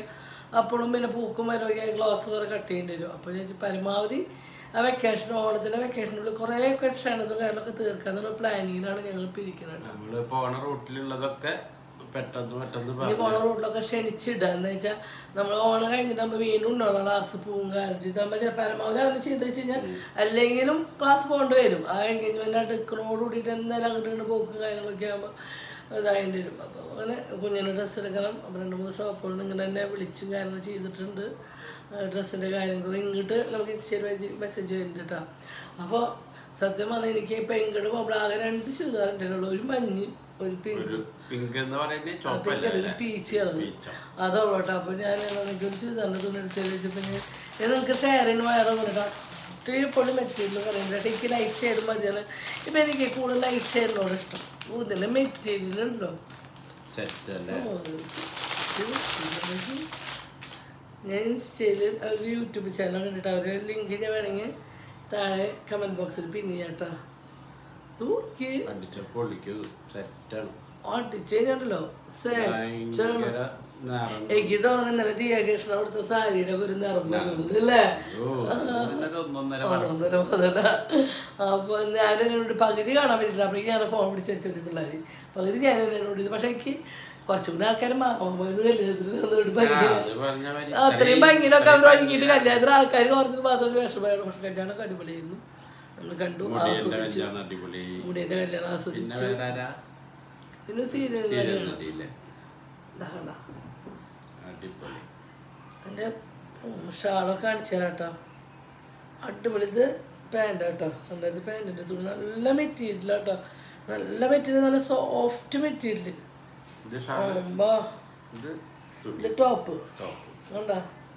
അപ്പോഴും പിന്നെ പൂക്കും വരവൊക്കെ ഗ്ലാസ് വരെ കട്ട് ചെയ്യേണ്ടി വരും അപ്പോൾ ഞാൻ വിചാരിച്ചു പരമാവധി ആ വെക്കേഷൻ ഓണത്തിൻ്റെ വെക്കേഷനുള്ളിൽ കുറേയൊക്കെ ക്ഷണതും കാര്യങ്ങളൊക്കെ തീർക്കാന്നുള്ള പ്ലാനിങ്ങിലാണ് ഞങ്ങൾ ഇപ്പോൾ ഇരിക്കുന്നത് നമ്മള് പോണ റൂട്ടിലുള്ളതൊക്കെ പെട്ടെന്ന് പെട്ടെന്ന് ഇനി പറഞ്ഞു പോണ റൂട്ടിലൊക്കെ ക്ഷണിച്ചിടുക എന്ന് വെച്ചാൽ നമ്മൾ ഓണം കഴിഞ്ഞിട്ട് നമ്മൾ വീണ്ടും ഉണ്ടാവുള്ള ക്ലാസ് പോവും കാര്യം ചെയ്ത് നമ്മൾ ചില പരമാവധി അങ്ങനെ ചെയ്ത് വെച്ച് കഴിഞ്ഞാൽ അല്ലെങ്കിലും ക്ലാസ് പോകേണ്ടി വരും ആ എൻഗേജ്മെൻ്റ് ആയിട്ട് എടുക്കണോട് കൂടിയിട്ട് എന്തായാലും അങ്ങോട്ട് ഇങ്ങോട്ട് പോക്ക് കാര്യങ്ങളൊക്കെ ആകുമ്പോൾ ഇതായിട്ട് വരും അപ്പോൾ അങ്ങനെ കുഞ്ഞിന് ഡ്രസ്സ് എടുക്കണം അപ്പോൾ രണ്ട് മൂന്ന് ഷോപ്പുകളിൽ നിന്ന് ഇങ്ങനെ തന്നെ വിളിച്ചും കാര്യങ്ങൾ ചെയ്തിട്ടുണ്ട് ഡ്രസ്സിൻ്റെ കാര്യങ്ങൾ ഇങ്ങോട്ട് നമുക്ക് ഇൻസ്റ്റയിൽ വഴി മെസ്സേജ് വരുന്നുണ്ട് അപ്പോൾ സത്യം പറഞ്ഞാൽ എനിക്ക് ഇപ്പം ഇങ്ങോട്ട് പോകുമ്പോൾ ആകെ രണ്ട് ചുരിദാറുണ്ടായിരുന്നുള്ളൂ ഒരു മഞ്ഞയും ഒരു പിങ്കും ഒരു പിങ്ക് എന്ന് പറയുന്നത് പിന്നെ ചോപ്പല്ലേ ഒരു പീച്ച് കളർ പീച്ചോ. അതുള്ളൂ കേട്ടോ അപ്പോൾ ഞാൻ എനിക്ക് ഒരു ചുരിദാറിൻ്റെ തുണി എടുത്ത് വെച്ചപ്പോൾ ഞാൻ ഇത് നിങ്ങൾക്ക് ഷെയറിന് വയറ് കൊണ്ടിട്ടോ ഒത്തിരി പൊളി മെറ്റീരിയൽ പറയുന്നത് കേട്ടോ എനിക്ക് ലൈറ്റ് ഷെയ്ഡ് മതിയാണ് ഇപ്പം എനിക്ക് കൂടുതൽ ലൈറ്റ് ഷെയ്ഡിനോട് ഇഷ്ടം ഓ, ഇതിൻ്റെ മെറ്റീരിയൽ ഉണ്ടോ സെറ്റ് അല്ലേ ഞാൻ ഇൻസ്റ്റയിൽ ഒരു യൂട്യൂബ് ചാനൽ കണ്ടിട്ട് അവരുടെ ലിങ്ക് ഞാൻ വേണമെങ്കിൽ താഴെ കമൻറ്റ് ബോക്സിൽ പിന്നെ ചേട്ടാ തൂക്കി അടിച്ച പൊള്ളിക്ക് സെറ്റാണ് ഓട്ടിച്ച് കഴിഞ്ഞാണല്ലോ സെറ്റാണ് ഭയങ്കര നിറം എനിക്ക് തോന്നുന്നു ഇന്നലെ ദിയാകൃഷ്ണ അവിടുത്തെ സാരിയുടെ ഒരു നിറം വരുന്നുണ്ട് അല്ലേ ഓ ഇതിനൊരു ഒന്നൊന്നര ഒന്നൊന്നര മുതല അപ്പൊ ഞാൻ എന്നോട് പകുതി കാണാൻ പറ്റില്ല അപ്പോഴേക്ക് ഞാൻ ഫോൺ പിടിച്ച് വെച്ചോണ്ട് പിള്ളേര് പകുതി ഞാൻ എന്നോട് ഇത് പക്ഷെ എനിക്ക് കുറച്ചും കൂടി ആൾക്കാർ കല്യാണത്തിന് വന്നോട് ഭയങ്കര അത് പറഞ്ഞ മാതിരി അത്രയും ഭംഗിയിലൊക്കെ അവർ ഒരുങ്ങിയിട്ട് കല്യാണത്തിന് ആൾക്കാർ കുറഞ്ഞത് മാത്രം വിഷമമാണ് പക്ഷെ കല്യാണം അടിപൊളിയായിരുന്നു നമ്മൾ കണ്ടു മുടിയന്റെ ആസ്വദിച്ചു കല്യാണം അടിപൊളി മുടിയുടെ കല്യാണം പിന്നെ ആസ്വദിച്ചു വേറെ ആരാ പിന്നെ സീരിയൽ സീരിയൽ കല്യാണം നടിയില്ലേ ഇതാ കണ്ടോ? അടിപൊളി എൻ്റെ ഷാളൊക്കെ കാണിച്ചു തരാം കേട്ടോ അടിപൊളി ഇത് പാൻ്റ് കേട്ടോ കണ്ടത് പാൻറ്റിൻ്റെ തുണി നല്ല മെറ്റീരിയൽ കേട്ടോ നല്ല മെറ്റീരിയൽ നല്ല സോഫ്റ്റ് മെറ്റീരിയൽ ഇത് ഷാള് ആകുമ്പോ ഇത് തുണി ഇത് ടോപ്പ് ടോപ്പ് കണ്ട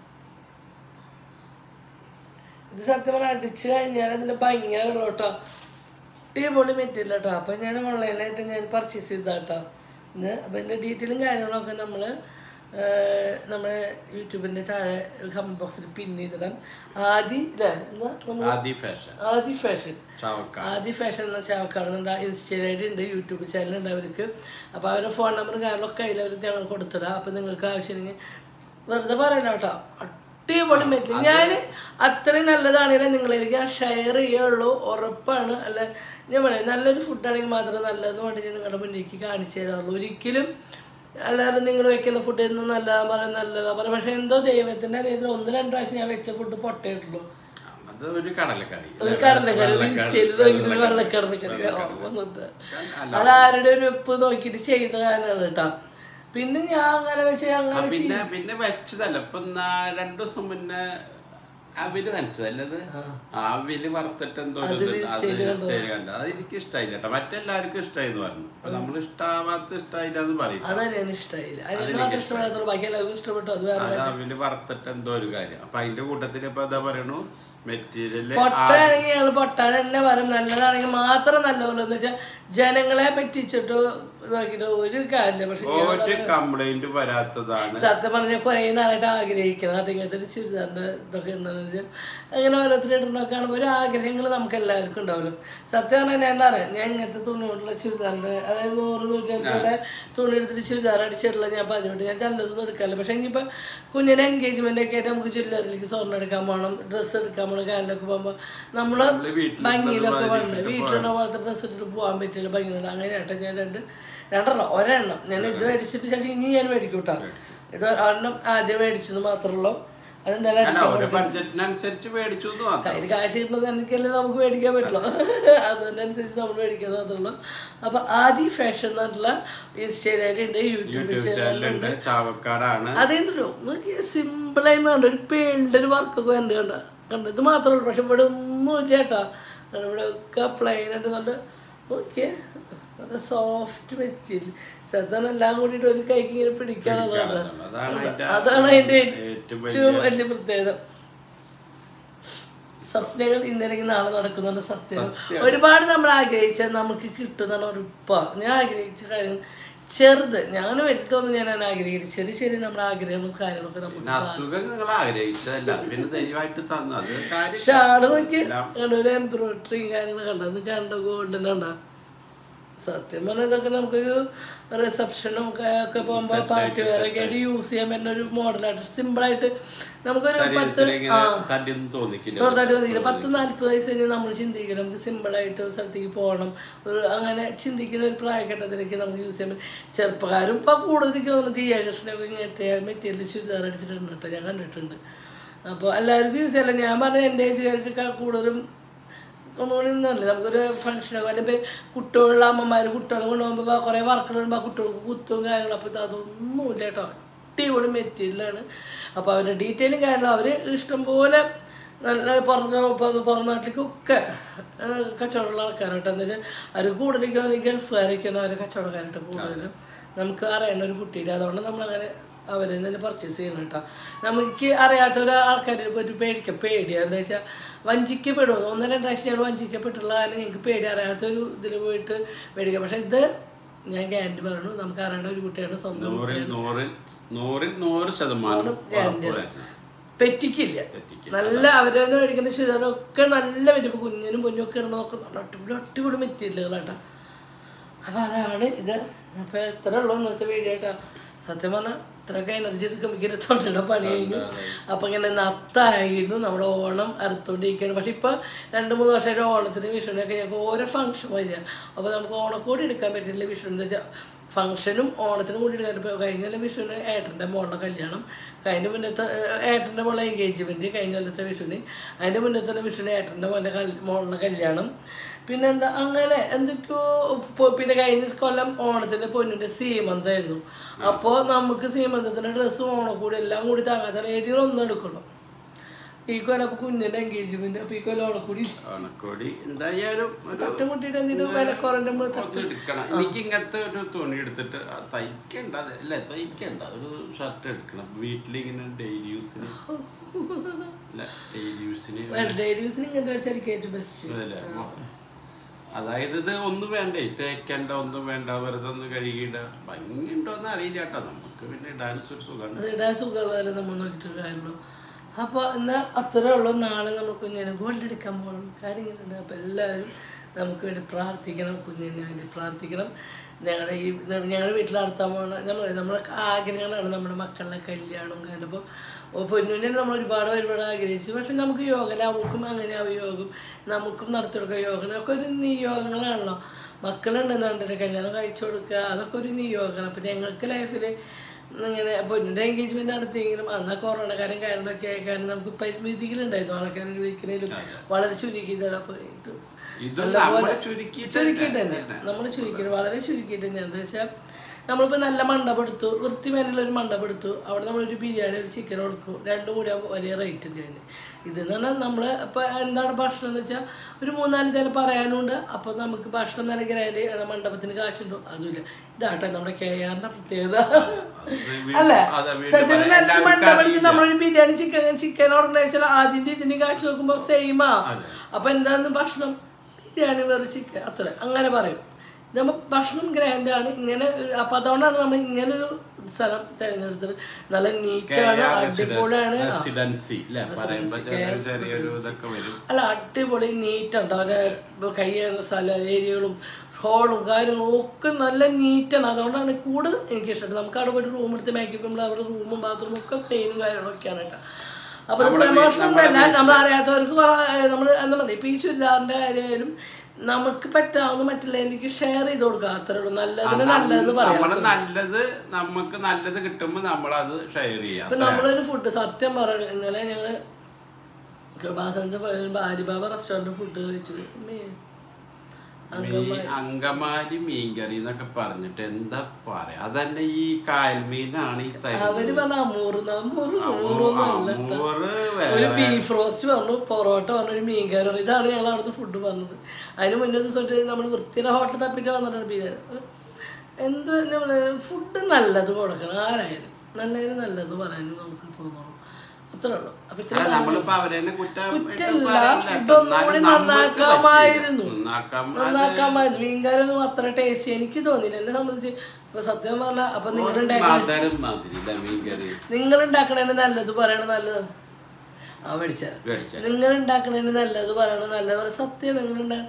ഇത് സത്യം പറഞ്ഞാൽ അടിച്ച് കഴിഞ്ഞാൽ അതിൻ്റെ ഭംഗിയുള്ളൂ കേട്ടോ അടിപൊളി മെറ്റീരിയൽ കേട്ടോ അപ്പം ഞാൻ ഓൺലൈനായിട്ട് ഞാൻ പർച്ചേസ് ചെയ്താ കേട്ടോ ഇത് അപ്പം ഇതിൻ്റെ ഡീറ്റെയിലും കാര്യങ്ങളൊക്കെ നമ്മൾ നമ്മുടെ യൂട്യൂബിൻ്റെ താഴെ കമൻറ്റ് ബോക്സിൽ പിൻ ചെയ്തിടാം ആദി അല്ലേ എന്താ നമ്മൾ ആദി ഫാഷൻ ആദി ഫാഷൻ ചാവക്ക ആദി ഫാഷൻ എന്ന ചാവക്കാടുന്നുണ്ട് ഇൻസ്റ്റയിൽ ഉണ്ട് യൂട്യൂബ് ചാനൽ ഉണ്ട് അവർക്ക് അപ്പോൾ അവരുടെ ഫോൺ നമ്പർ കാര്യങ്ങളൊക്കെ അതിൽ അവർ ഞങ്ങൾ കൊടുത്തിടാം അപ്പോൾ നിങ്ങൾക്ക് ആവശ്യമെങ്കിൽ വെറുതെ പറയല കേട്ടോ അടിപൊളി മെറ്റീരിയൽ ഞാൻ അത്രയും നല്ലതാണെങ്കിലും നിങ്ങളിലേക്ക് ഞാൻ ഷെയർ ചെയ്യുള്ളൂ ഉറപ്പാണ് അല്ല ഞാൻ പറയാം നല്ലൊരു ഫുഡാണെങ്കിൽ മാത്രമേ നല്ലതെന്ന് വേണ്ടി ഞാൻ നിങ്ങളുടെ മുന്നിലേക്ക് കാണിച്ചു തരാറുള്ളൂ ഒരിക്കലും അല്ലാതെ നിങ്ങൾ വെക്കുന്ന ഫുഡ് എന്നും നല്ലതാ പറയാം നല്ലതാ പറയാം പക്ഷേ എന്തോ ദൈവത്തിൻ്റെ അറിയത്തിൽ ഒന്ന് രണ്ട് പ്രാവശ്യം ഞാൻ വെച്ച ഫുഡ് പൊട്ടയിട്ടുള്ളൂ അത് ഒരു കടലക്കറി ഒരു കടലക്കറി ഇൻസ്റ്റയിൽ നോക്കിയിട്ട് വെള്ളക്കടലക്കറി വന്നിട്ട് അതാരുടെ ഒരു ഉപ്പ് നോക്കിയിട്ട് ചെയ്ത കാരണമാണ് കേട്ടോ പിന്നെ ഞാൻ അങ്ങനെ വെച്ച് ആ, അങ്ങനെ പിന്നെ പിന്നെ വെച്ചതല്ല ഇപ്പൊ നാ- രണ്ടു ദിവസം മുന്നേ അവില് നനച്ചതല്ലേ അത് ആ അവില് വറുത്തിട്ട് എന്തോ ഒരു ഇത് അത് ശരി കണ്ട അത് എനിക്ക് ഇഷ്ടമായില്ല കേട്ടോ മറ്റെല്ലാവർക്കും ഇഷ്ടമായി എന്ന് പറഞ്ഞു അപ്പൊ നമ്മൾ ഇഷ്ടാവാത്ത ഇഷ്ടമായില്ല എന്ന് പറയും അതാണ് ഞാൻ ഇഷ്ടമായില്ല അതിന് മാത്രം ഇഷ്ടപ്പെടാത്തുള്ളൂ ബാക്കി എല്ലാവർക്കും ഇഷ്ടപ്പെട്ടു അത് വേറെ അത് അവില് വറുത്തിട്ട് എന്തോ ഒരു കാര്യം അപ്പൊ അതിന്റെ കൂട്ടത്തിൽ ഇപ്പൊ എന്താ പറയണു മെറ്റീരിയല് പൊട്ടാണെങ്കിൽ ഞങ്ങൾ പൊട്ടാൻ തന്നെ പറയും നല്ലതാണെങ്കിൽ മാത്രം നല്ലതുള്ളൂ എന്ന് വെച്ചാൽ ജനങ്ങളെ പറ്റിച്ചിട്ട് ഇതാക്കിയിട്ട് ഒരു കാര്യമില്ല പക്ഷെ ഒരു കംപ്ലൈന്റ് വരാത്തതാണ് സത്യം പറഞ്ഞാൽ കുറേ നാളായിട്ട് ആഗ്രഹിക്കുന്നത് അത് ഇങ്ങനത്തെ ഒരു ചുരിദാറിൻ്റെ ഇതൊക്കെ ഉണ്ടെന്ന് വെച്ചാൽ അങ്ങനെ ഓരോരുത്തർ ഇടുന്നൊക്കെ കാണുമ്പോൾ ഒരു ആഗ്രഹങ്ങൾ നമുക്ക് എല്ലാവർക്കും ഉണ്ടാവുമല്ലോ സത്യം പറഞ്ഞാൽ ഞാൻ എന്താ പറയുക ഞാൻ ഇങ്ങനത്തെ തുണി കൊണ്ടുള്ള ചുരിദാറിൻ്റെ അതായത് നൂറ് നൂറ്റമ്പതിൻ്റെ തുണി എടുത്തിട്ട് ചുരിദാർ അടിച്ചിട്ടുള്ള ഞാൻ പതിവിട്ട് ഞാൻ നല്ലതൊന്നും എടുക്കാറില്ല പക്ഷേ ഇനിയിപ്പോൾ കുഞ്ഞിൻ്റെ എൻഗേജ്മെൻ്റ് ഒക്കെ ആയിട്ട് നമുക്ക് ചുരിദാറിലേക്ക് സ്വർണ്ണം എടുക്കാൻ പോകണം ഡ്രസ്സ് എടുക്കാൻ പോകണം കാലിലൊക്കെ പോകുമ്പോൾ നമ്മൾ നമ്മള് വീട്ടിൽ ഭംഗിയിലൊക്കെ വന്ന് വീട്ടിലുള്ള പോലത്തെ ഡ്രസ്സ് ഇട്ടിട്ട് പോകാൻ പറ്റില്ല ഭംഗിയില്ല അങ്ങനെ ആട്ടെ ഞാൻ രണ്ട് രണ്ടെണ്ണം ഒരെണ്ണം ഞാൻ ഇത് മേടിച്ചിട്ട് ശേഷം ഇനി ഞാൻ മേടിക്കും കേട്ടോ ഇത് ഒരെണ്ണം ആദ്യം മേടിച്ചത് മാത്രമേ ഉള്ളൂ അതെന്തായാലും അല്ല അടിക്കാൻ ഒരു ബഡ്ജറ്റിനനുസരിച്ച് മേടിച്ചു എന്ന് മാത്രം കയ്യിൽ കാശ് കിട്ടുന്നത് എനിക്കല്ലേ നമുക്ക് മേടിക്കാൻ പറ്റുള്ളൂ അതിനനുസരിച്ച് നമ്മൾ മേടിക്കാൻ മാത്രമേ അപ്പോൾ ആദി ഫാഷൻ എന്ന് പറഞ്ഞിട്ടുള്ള ഇൻസ്റ്റയിലായിട്ട് ഉണ്ട് യൂട്യൂബ് യൂട്യൂബ് ചാനൽ ചാനലുണ്ട് ചാവക്കാടാണ് അതെന്തല്ലോ നോക്കി സിമ്പിളായി വേണ്ട ഒരു പെയിൻ്റെ ഒരു വർക്കൊക്കെ ഉണ്ട് കണ്ട കണ്ട ഇത് മാത്രമേ ഉള്ളൂ പക്ഷെ ഇവിടെ ഒന്നും ഇല്ല കേട്ടോ ഇവിടെ ഒക്കെ പ്ലെയിൻ ആയിട്ട് നല്ല നോക്കിയേ നല്ല സോഫ്റ്റ് മെറ്റീരിയൽ സത്യം എല്ലാം കൂടിയിട്ട് ഒരു കൈക്ക് ഇങ്ങനെ പിടിക്കാനുള്ളതാണ് അതാണ് അതിന്റെ അതാണ് അതിൻ്റെ ഏറ്റവും ഏറ്റവും വലിയ പ്രത്യേകത സ്വപ്നങ്ങൾ ഇന്നല്ലെങ്കിൽ നാളെ നടക്കുന്നുണ്ട് സത്യം ഒരുപാട് നമ്മൾ ആഗ്രഹിച്ചാൽ നമുക്ക് കിട്ടുന്നതാണ് ഉറപ്പാണ് ഞാൻ ആഗ്രഹിച്ച കാര്യങ്ങൾ ചെറുത് ഞാൻ വലുതൊന്നും ഞാൻ അങ്ങനെ ആഗ്രഹിക്കില്ല ചെറിയ ചെറിയ നമ്മുടെ ആഗ്രഹങ്ങളും കാര്യങ്ങളൊക്കെ നമുക്ക് പിന്നെ അസുഖം നിങ്ങൾ ആഗ്രഹിച്ചതല്ല പിന്നെ ദൈവമായിട്ട് തന്നു അത് കാര്യം ഷാള് നോക്കി കണ്ട ഒരു എംബ്രോയിഡറിയും കാര്യങ്ങളും കണ്ടോ അത് കണ്ടോ ഗോൾഡൻ കണ്ടോ സത്യം പറഞ്ഞാൽ ഇതൊക്കെ നമുക്കൊരു റിസപ്ഷനും ഒക്കെ പോകുമ്പോൾ പാർട്ടി വെയറൊക്കെ ആയിട്ട് യൂസ് ചെയ്യാൻ പറ്റുന്ന ഒരു മോഡലായിട്ട് സിമ്പിളായിട്ട് നമുക്കൊരു പത്ത് ശരീരത്തിൽ ഇങ്ങനെ തടിയൊന്നും തോന്നിക്കില്ല ചെറുതായിട്ട് തോന്നിയില്ല പത്ത് നാൽപ്പത് വയസ്സ് കഴിഞ്ഞ് നമ്മൾ ചിന്തിക്കണം നമുക്ക് സിമ്പിളായിട്ട് ഒരു സ്ഥലത്തേക്ക് പോകണം ഒരു അങ്ങനെ ചിന്തിക്കുന്ന ഒരു പ്രായഘട്ടത്തിലേക്ക് നമുക്ക് യൂസ് ചെയ്യാൻ പറ്റും ചെറുപ്പക്കാരും ഇപ്പം കൂടുതൽ എനിക്ക് തോന്നുന്നു ടി കൃഷ്ണനൊക്കെ ഇങ്ങനത്തെ മെറ്റീരിയൽ ചുരിദാർ അടിച്ചിട്ടുണ്ട് കേട്ടോ ഞാൻ കണ്ടിട്ടുണ്ട് അപ്പോൾ എല്ലാവർക്കും യൂസ് ചെയ്യാം ഞാൻ പറഞ്ഞ എൻ്റെ ഏജുകാർക്ക് കൂടുതലും ഒന്നുകൂടി നിന്നല്ലേ നമുക്കൊരു ഫംഗ്ഷനൊക്കെ അല്ലെങ്കിൽ കുട്ടികളുള്ള അമ്മമാർ കുട്ടികളെ കൊണ്ടുപോകുമ്പോൾ കുറേ വർക്കുകൾ വരുമ്പോൾ ആ കുട്ടികൾക്ക് കുത്തും കാര്യങ്ങളും അപ്പോൾ ഇത് അതൊന്നുമില്ല കേട്ടോ അടിപൊളി മെറ്റീരിയലാണ് അപ്പോൾ അവരുടെ ഡീറ്റെയിലും കാര്യങ്ങളും അവർ ഇഷ്ടംപോലെ നല്ല പുറം പുറം നാട്ടിലേക്കൊക്കെ കച്ചവടമുള്ള ആൾക്കാരായിട്ട് എന്താ വെച്ചാൽ അവർ കൂടുതലേക്ക് ഗൾഫുകാരൊക്കെയാണ് അവർ കച്ചവടക്കാരായിട്ട് കൂടുതലും നമുക്ക് അറിയുന്ന ഒരു കുട്ടിയുടെ അതുകൊണ്ട് നമ്മളങ്ങനെ അവരിൽ നിന്ന് തന്നെ പർച്ചേസ് ചെയ്യണം കേട്ടോ നമുക്ക് അറിയാത്ത ഒരാൾക്കാരെ ഒരു പേടിക്ക പേടിയാണ് എന്താ വെച്ചാൽ വഞ്ചിക്കപ്പെടും ഒന്ന് രണ്ടാഴ്ച ഞങ്ങൾ വഞ്ചിക്കപ്പെട്ടുള്ള കാരണം ഞങ്ങൾക്ക് പേടി അറിയാത്തൊരു ഇതിൽ പോയിട്ട് പേടിക്കാം പക്ഷേ ഇത് ഞാൻ ഗ്യാരണ്ടി പറഞ്ഞു നമുക്ക് അറിയേണ്ട ഒരു കുട്ടിയാണ് സ്വന്തം നൂറിൽ നൂറിൽ നൂറിൽ നൂറ് ശതമാനം ഉറപ്പ് തരുന്നു. പെറ്റിക്കില്ല തെറ്റിക്കില്ല. നല്ല അവരെ മേടിക്കുന്ന ചുരിദാറൊക്കെ നല്ല വരും കുഞ്ഞിനും പൊന്നും ഒക്കെ ഇടണം നോക്കുന്നുണ്ട് അടിപൊളി അടിപൊളി മെറ്റീരിയലുകളാട്ടോ അപ്പോൾ അതാണ് ഇത് അപ്പോൾ എത്ര ഉള്ളൂ ഇന്നത്തെ വീഡിയോ കേട്ടോ സത്യം പറഞ്ഞാൽ ഇത്രയൊക്കെ എനർജി എടുക്കുമ്പോൾ തൊണ്ടയുടെ പണി കഴിഞ്ഞു അപ്പം ഇങ്ങനെ നത്തായിരുന്നു നമ്മുടെ ഓണം അറുത്തോണ്ടിരിക്കുകയാണ് പക്ഷെ ഇപ്പം രണ്ട് മൂന്ന് വർഷമായിട്ട് ഓണത്തിന് വിഷുവിനൊക്കെ ഞങ്ങൾക്ക് ഓരോ ഫംഗ്ഷൻ വരിക അപ്പോൾ നമുക്ക് ഓണക്കോടി എടുക്കാൻ പറ്റില്ല വിഷു എന്താ വെച്ചാൽ ഫംഗ്ഷനും ഓണത്തിനും കൂടി എടുക്കാൻ ഇപ്പോൾ കഴിഞ്ഞ കൊല്ലം വിഷുവിന് ഏട്ടൻ്റെ മോളുടെ കല്യാണം കഴിഞ്ഞ മുന്നത്തെ ഏഹ്, ഏട്ടൻ്റെ മോളുടെ എൻഗേജ്മെൻറ്റ് കഴിഞ്ഞ കൊല്ലത്തെ വിഷുവിന് അതിൻ്റെ മുന്നത്തെ വിഷുവിന് ഏട്ടൻ്റെ മോൻ്റെ കൽ മോളുടെ കല്യാണം പിന്നെന്താ അങ്ങനെ എന്തൊക്കെയോ പൊ- പിന്നെ കഴിഞ്ഞ കൊല്ലം ഓണത്തിന് പൊന്നിൻ്റെ സീമന്തായിരുന്നു അപ്പോൾ നമുക്ക് സീമന്തത്തിൻ്റെ ഡ്രസ്സും ഓണക്കൂടി എല്ലാം കൂടി താങ്ങാത്ത ഏരിയ ഒന്നും എടുക്കണം ഈ കൊല്ലം അപ്പോൾ കുഞ്ഞിൻ്റെ എൻഗേജ്മെൻറ്റ് അപ്പോൾ ഈ കൊല്ലം ഓണക്കൂടി ഓണക്കോടി എന്തായാലും ഒരു തട്ടുമുട്ടിയിട്ട് എന്തെങ്കിലും വിലക്കുറൻ്റെ മുകളിൽ തട്ട് ഒന്ന് എടുക്കണം എനിക്ക് ഇങ്ങനത്തെ ഒരു തുണി എടുത്തിട്ട് ആ തയ്ക്കണ്ട അത് അല്ല തയ്ക്കണ്ട ഒരു ഷർട്ട് എടുക്കണം വീട്ടിലിങ്ങനെ ഡെയിലി യൂസിന് അല്ല ഡെയിലി യൂസിന് ഡെയിലി യൂസിന് ഇങ്ങനത്തെ അടിച്ചായിരിക്കും ഏറ്റവും ബെസ്റ്റ് അതല്ലേ അപ്പൊ അതായത് ഇത് ഒന്നും വേണ്ടേ തേക്കണ്ട ഒന്നും വേണ്ട വെറുതെ ഒന്ന് കഴുകിയിട ഭംഗിയുണ്ടോന്ന് അറിയില്ല കേട്ടോ നമുക്ക് പിന്നെ ഡാൻസ് ഒരു സുഖമാണ് അത് ഇടാൻ സുഖമുള്ളതല്ലേ നമ്മൾ നോക്കിയിട്ട് കാര്യമുള്ളൂ അപ്പോൾ എന്നാൽ അത്രേ ഉള്ളൂ നാളെ നമ്മൾ കുഞ്ഞിനെ ഗോൾഡ് എടുക്കാൻ പോകണം കാര്യങ്ങളുണ്ട് അപ്പോൾ എല്ലാവരും നമുക്ക് വേണ്ടി പ്രാർത്ഥിക്കണം കുഞ്ഞിന് വേണ്ടി പ്രാർത്ഥിക്കണം ഞങ്ങളുടെ ഈ ഞങ്ങളുടെ വീട്ടിൽ നടത്താൻ പോകുന്ന നമ്മൾ നമ്മളെ ആഗ്രഹങ്ങളാണ് നമ്മുടെ മക്കളുടെ കല്യാണവും കാരണം ഇപ്പോൾ പൊന്നുവിനെ നമ്മൾ ഒരുപാട് ഒരുപാട് ആഗ്രഹിച്ചു പക്ഷെ നമുക്ക് യോഗ അവൾക്കും അങ്ങനെ ആവും യോഗം നമുക്കും നടത്തിയെടുക്കുക യോഗം ഒക്കെ ഒരു നിയോഗങ്ങളാണല്ലോ മക്കളുണ്ടെന്നുണ്ടെങ്കിൽ കല്യാണം കഴിച്ചു കൊടുക്കുക അതൊക്കെ ഒരു നിയോഗമാണ് അപ്പം ഞങ്ങൾക്ക് ലൈഫിൽ ഇങ്ങനെ പൊന്നിൻ്റെ എൻഗേജ്മെൻറ്റ് നടത്തിയെങ്കിലും അന്ന് കൊറോണ കാര്യം കാര്യങ്ങളൊക്കെ ആയ കാരണം നമുക്ക് പരിമിതികളുണ്ടായിരുന്നു ആൾക്കാരെ വിളിക്കുന്നതിലും വളരെ ചുരുക്കിയതാണ് അപ്പോൾ ഇത് ഇത് നമ്മളെ ചുരുക്കിയിട്ട് ചുരുക്കിയിട്ട് തന്നെ നമ്മൾ ചുരുക്കിയിട്ട് വളരെ ചുരുക്കിയിട്ട് തന്നെ എന്താ വെച്ചാൽ നമ്മളിപ്പോൾ നല്ല മണ്ഡപം എടുത്തു വൃത്തിമേനുള്ള ഒരു മണ്ഡപം എടുത്തു അവിടെ നമ്മളൊരു ബിരിയാണി ഒരു ചിക്കൻ കൊടുക്കും രണ്ടും കൂടി ആകുമ്പോൾ വലിയ റേറ്റ് ഉണ്ട് അതിന് ഇതെന്ന് പറഞ്ഞാൽ നമ്മൾ ഇപ്പോൾ എന്താണ് ഭക്ഷണം എന്ന് വെച്ചാൽ ഒരു മൂന്നാല് ചില പറയാനുണ്ട് അപ്പോൾ നമുക്ക് ഭക്ഷണം നൽകി അതിൻ്റെ മണ്ഡപത്തിന് കാശുണ്ടോ അതുമില്ല ഇതാട്ടെ നമ്മുടെ കെ ആറിൻ്റെ പ്രത്യേകത വീണ്ടും- അല്ല അതെ, വീണ്ടും സത്യം പറയാം. നല്ല എല്ലാവർക്കും മണ്ഡപം എടുത്ത് അറിയില്ല. നമ്മളൊരു ബിരിയാണി ചിക്കൻ ചിക്കൻ ഓർഗനൈസർ ആദ്യത്തെ ഇതിന് കാശ് നോക്കുമ്പോൾ സെയിമാ അതെ. അപ്പൊ എന്താന്ന് ഭക്ഷണം ബിരിയാണി വേറെ ചിക്കൻ അത്ര അങ്ങനെ പറയും നമ്മൾ ഭക്ഷണം ഗ്രാൻഡാണ് ഇങ്ങനെ ഒരു- അപ്പൊ അതുകൊണ്ടാണ് നമ്മൾ ഇങ്ങനെ ഒരു സ്ഥലം തിരഞ്ഞെടുത്തത് നല്ല നീറ്റാണ് അടിപൊളിയാണ് ആ. റെസിഡൻസി അല്ലേ പറയുമ്പോ ചെറിയ ചെറിയൊരു ഇതൊക്കെ വരും അല്ല അടിപൊളി നീറ്റുണ്ട് അവരെ കൈ ചെയ്യുന്ന സ്ഥല ഏരിയകളും ഹോളും കാര്യങ്ങളും ഒക്കെ നല്ല നീറ്റാണ് അതുകൊണ്ടാണ് കൂടുതൽ എനിക്ക് ഇഷ്ടം നമുക്ക് അവിടെ പോയിട്ട് റൂം എടുത്ത് മേക്കപ്പ് നമ്മൾ അവിടെ റൂമും ബാത്റൂമും ഒക്കെ ക്ലീനും കാര്യങ്ങളൊക്കെയാണ് കേട്ടോ അപ്പോൾ ഇത് പ്രമോഷൻ ഒന്നല്ല നമ്മൾ അറിയാത്തവർക്ക് നമ്മൾ എന്താ പറയുക ഇപ്പം ഈ ചുരിദാറിൻ്റെ കാര്യമായാലും നമുക്ക് പറ്റാവുന്ന മറ്റുള്ളവരിലേക്ക് ഷെയർ ചെയ്ത് കൊടുക്കുക അത്രേ ഉള്ളൂ നല്ലതിന് നല്ലതെന്ന് പറയാം നമ്മള് നല്ലത് നമുക്ക് നല്ലത് കിട്ടുമ്പോ നമ്മളത് ഷെയർ ചെയ്യാം ഇപ്പം നമ്മളൊരു ഫുഡ് സത്യം പറയുന്നത് ഇന്നലെ ഞങ്ങൾ കൃപാസനത്തെ ഭാര്യബാബ റെസ്റ്റോറൻറ്റ് ഫുഡ് കഴിച്ചത് മേ മീ അങ്കമാലി മീൻകറി എന്നൊക്കെ പറഞ്ഞിട്ട് എന്താ പറയാ അതന്നെ ഈ കായൽമീനാണ് ഈ തരുന്നത് അവര് പറഞ്ഞ അമൂറ് അമൂറ് നൂറൊന്നും അല്ല അമൂറ് ഒരു ബീഫ് റോസ്റ്റ് പറഞ്ഞു പൊറോട്ട പറഞ്ഞു ഒരു മീൻകറി പറഞ്ഞു ഇതാണ് ഞങ്ങൾ അവിടുത്തെ ഫുഡ് പറഞ്ഞത് അതിന് മുന്നേ ദിവസം നമ്മൾ വൃത്തിയുടെ ഹോട്ടൽ തപ്പിട്ട് വന്നിട്ടാണ് ബിരിയാണി എന്ത് നമ്മൾ ഫുഡ് നല്ലത് കൊടുക്കണം ആരായാലും നല്ലതിന് നല്ലത് പറയാനും നമുക്ക് തോന്നണം അത്രേ ഉള്ളൂ അപ്പൊ ഇത്ര അല്ല നമ്മളിപ്പോ അവരെന്നെ കുറ്റം കുറ്റല്ല പറയല്ല ഫുഡ് കേട്ടോ. ഒന്നുകൂടി എന്നാലും നമ്മൾക്ക് നന്നാക്കാമായിരുന്നു പറ്റില്ല. നന്നാക്കാം അത് നന്നാക്കാമായിരുന്നു മീൻകാരൊന്നും അത്ര ടേസ്റ്റ് എനിക്ക് തോന്നിയില്ല എന്നെ സംബന്ധിച്ച് ഇപ്പൊ സത്യം പറഞ്ഞാൽ അപ്പൊ നിങ്ങളുണ്ടാക്കി മധുരം മാതിരി ഇല്ല മീൻകറി നിങ്ങൾ ഉണ്ടാക്കണേന് നല്ലത് പറയണ നല്ലത് ആ പഠിച്ച മേടിച്ച നിങ്ങൾ ഉണ്ടാക്കണേന് നല്ലത് പറയണ നല്ലത് പറയണ സത്യമാണ് നിങ്ങൾ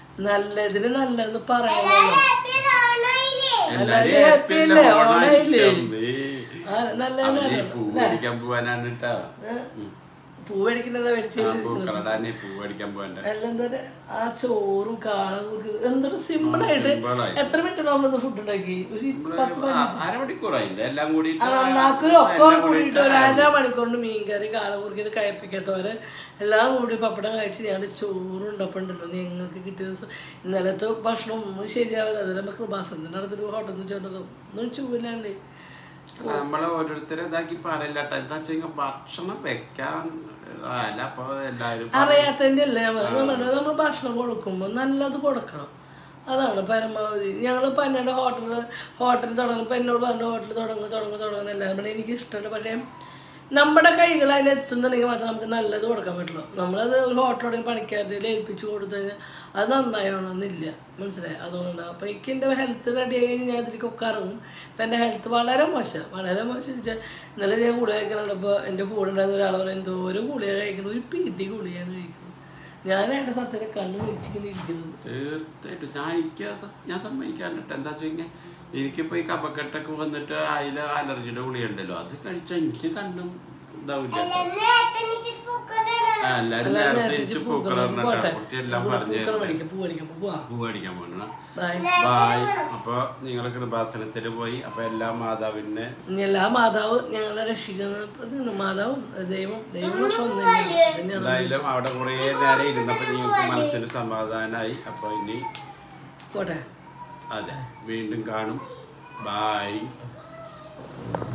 നല്ലതിന് നല്ലതെന്ന് പറയാനല്ലോ എല്ലാരും happy happy അല്ലേ? അല്ലേ? ഓണായില്ലേ? ഓണായില്ലേ? ആ, നല്ല അവര് നല്ല പൂ മേടിക്കാൻ പോവാനാണ് കേട്ടോ പൂ മേടിക്കുന്നതാ മേടിച്ച് ആ പൂക്കളടാനെ പൂ മേടിക്കാൻ പോവാൻ്റെ അല്ലെന്താ ആ ചോറും കാളും എന്തൊരു സിമ്പിൾ ആയിട്ട് simple ആയിട്ട്. എത്ര മിനിറ്റ് നമ്മളിന്ന് ഫുഡ് ഉണ്ടാക്കി ഒരു പത്ത് ആ, അരമണിക്കൂറായില്ല എല്ലാം കൂടി നന്നാക്കൊരു ഒക്കെ കൂടിയിട്ട് ഒരു അര മണിക്കൂറിന് മീൻകറി കാള കുറുക്കിയത് കയപ്പിക്കാത്തവരെ എല്ലാം കൂടി പപ്പടം കഴിച്ച് ഞങ്ങൾ ചോറുണ്ടപ്പോണ്ടല്ലോ ഞങ്ങൾക്ക് കിട്ടിയ ദിവസം ഇന്നലത്തെ ഭക്ഷണം ഒന്നും ശരിയാവില്ല അത് നമുക്ക് കൃപാസനത്തിൻ്റെ അടുത്തൊരു ഹോട്ടലിൽ നിന്ന് ചോട്ടത് ഒന്നും ചൂലാണ്ട് നമ്മളെ ഓരോരുത്തരെ ഇതാക്കി പറയില്ല കേട്ടോ എന്താ വെച്ചാൽ ഭക്ഷണം വെക്കാൻ ആ, അല്ല അപ്പൊ എല്ലാവരും പറയും. അറിയാത്തതിൻ്റെ അല്ലേ നമ്മുടെ നമ്മൾ ഭക്ഷണം കൊടുക്കുമ്പോൾ നല്ലത് കൊടുക്കണം അതാണ് പരമാവധി ഞങ്ങൾ പന്നയുടെ ഹോട്ടൽ ഹോട്ടൽ തുടങ്ങും ഇപ്പം എന്നോട് പറഞ്ഞു ഹോട്ടൽ തുടങ്ങും തുടങ്ങും തുടങ്ങും എല്ലാവരും പറഞ്ഞു എനിക്ക് ഇഷ്ടമല്ല പക്ഷേ നമ്മുടെ കൈകൾ അതിൽ എത്തുന്നുണ്ടെങ്കിൽ മാത്രമേ നമുക്ക് നല്ലത് കൊടുക്കാൻ പറ്റുള്ളൂ നമ്മളത് ഒരു ഹോട്ടൽ തുടങ്ങി പണിക്കാരുടെ ഏൽപ്പിച്ച് കൊടുത്തു കഴിഞ്ഞാൽ അത് നന്നായോണമെന്നില്ല മനസ്സിലായി അതുകൊണ്ട് അപ്പോൾ എനിക്ക് എൻ്റെ ഹെൽത്ത് റെഡി ആയി കഴിഞ്ഞാൽ ഞാൻ ഇതിലേക്കൊക്കെ ഇറങ്ങും ഇപ്പം എൻ്റെ ഹെൽത്ത് വളരെ മോശം വളരെ മോശം വെച്ചാൽ ഇന്നലെ ഞാൻ ഗുളിക കഴിക്കണുള്ളപ്പോൾ എൻ്റെ കൂടെ ഉണ്ടായിരുന്ന ഒരാൾ പറയും എന്തോരം ഗുളിക കഴിക്കണം ഒരു പിടി ഗുളികയാണ് കഴിക്കുന്നത് ഞാനായിട്ട് സത്യത്തിൽ കണ്ണ് വിളിച്ചിങ്ങനെ ഇരിക്കുന്നത് തീർച്ചയായിട്ടും ഞാൻ എനിക്ക് സ- ഞാൻ സമ്മതിക്കാൻ കേട്ടോ എന്താ വെച്ച് കഴിഞ്ഞാൽ എനിക്കിപ്പോ ഈ കഫക്കെട്ടൊക്കെ വന്നിട്ട് അതിൽ അലർജിയുടെ ഗുളിയുണ്ടല്ലോ അത് കഴിച്ചാൽ എനിക്ക് കണ്ണും ഇതാവില്ല ആ, എല്ലാരും നേരത്തെ ഇച്ച് പൂക്കളറിനട്ടോ കുട്ടി എല്ലാം പറഞ്ഞു പൂക്കൾ മേടിക്കാം പൂ മേടിക്കാം പോവാ പൂ മേടിക്കാൻ പോകണം ബൈ ബായ് അപ്പൊ നിങ്ങൾ കൃപാസനത്തിൽ പോയി അപ്പൊ എല്ലാ മാതാവിനെ ഇനി എല്ലാ മാതാവ് ഞങ്ങളെ രക്ഷിക്കുന്ന മാതാവും ദൈവം ദൈവമൊക്കെ ഒന്ന് തന്നെയാണ് എന്തായാലും അവിടെ കുറേ നേരം ഇരുന്നപ്പോ നിങ്ങൾക്ക് മനസ്സിന് സമാധാനമായി അപ്പൊ ഇനി പോട്ടെ അതെ വീണ്ടും കാണും ബായ്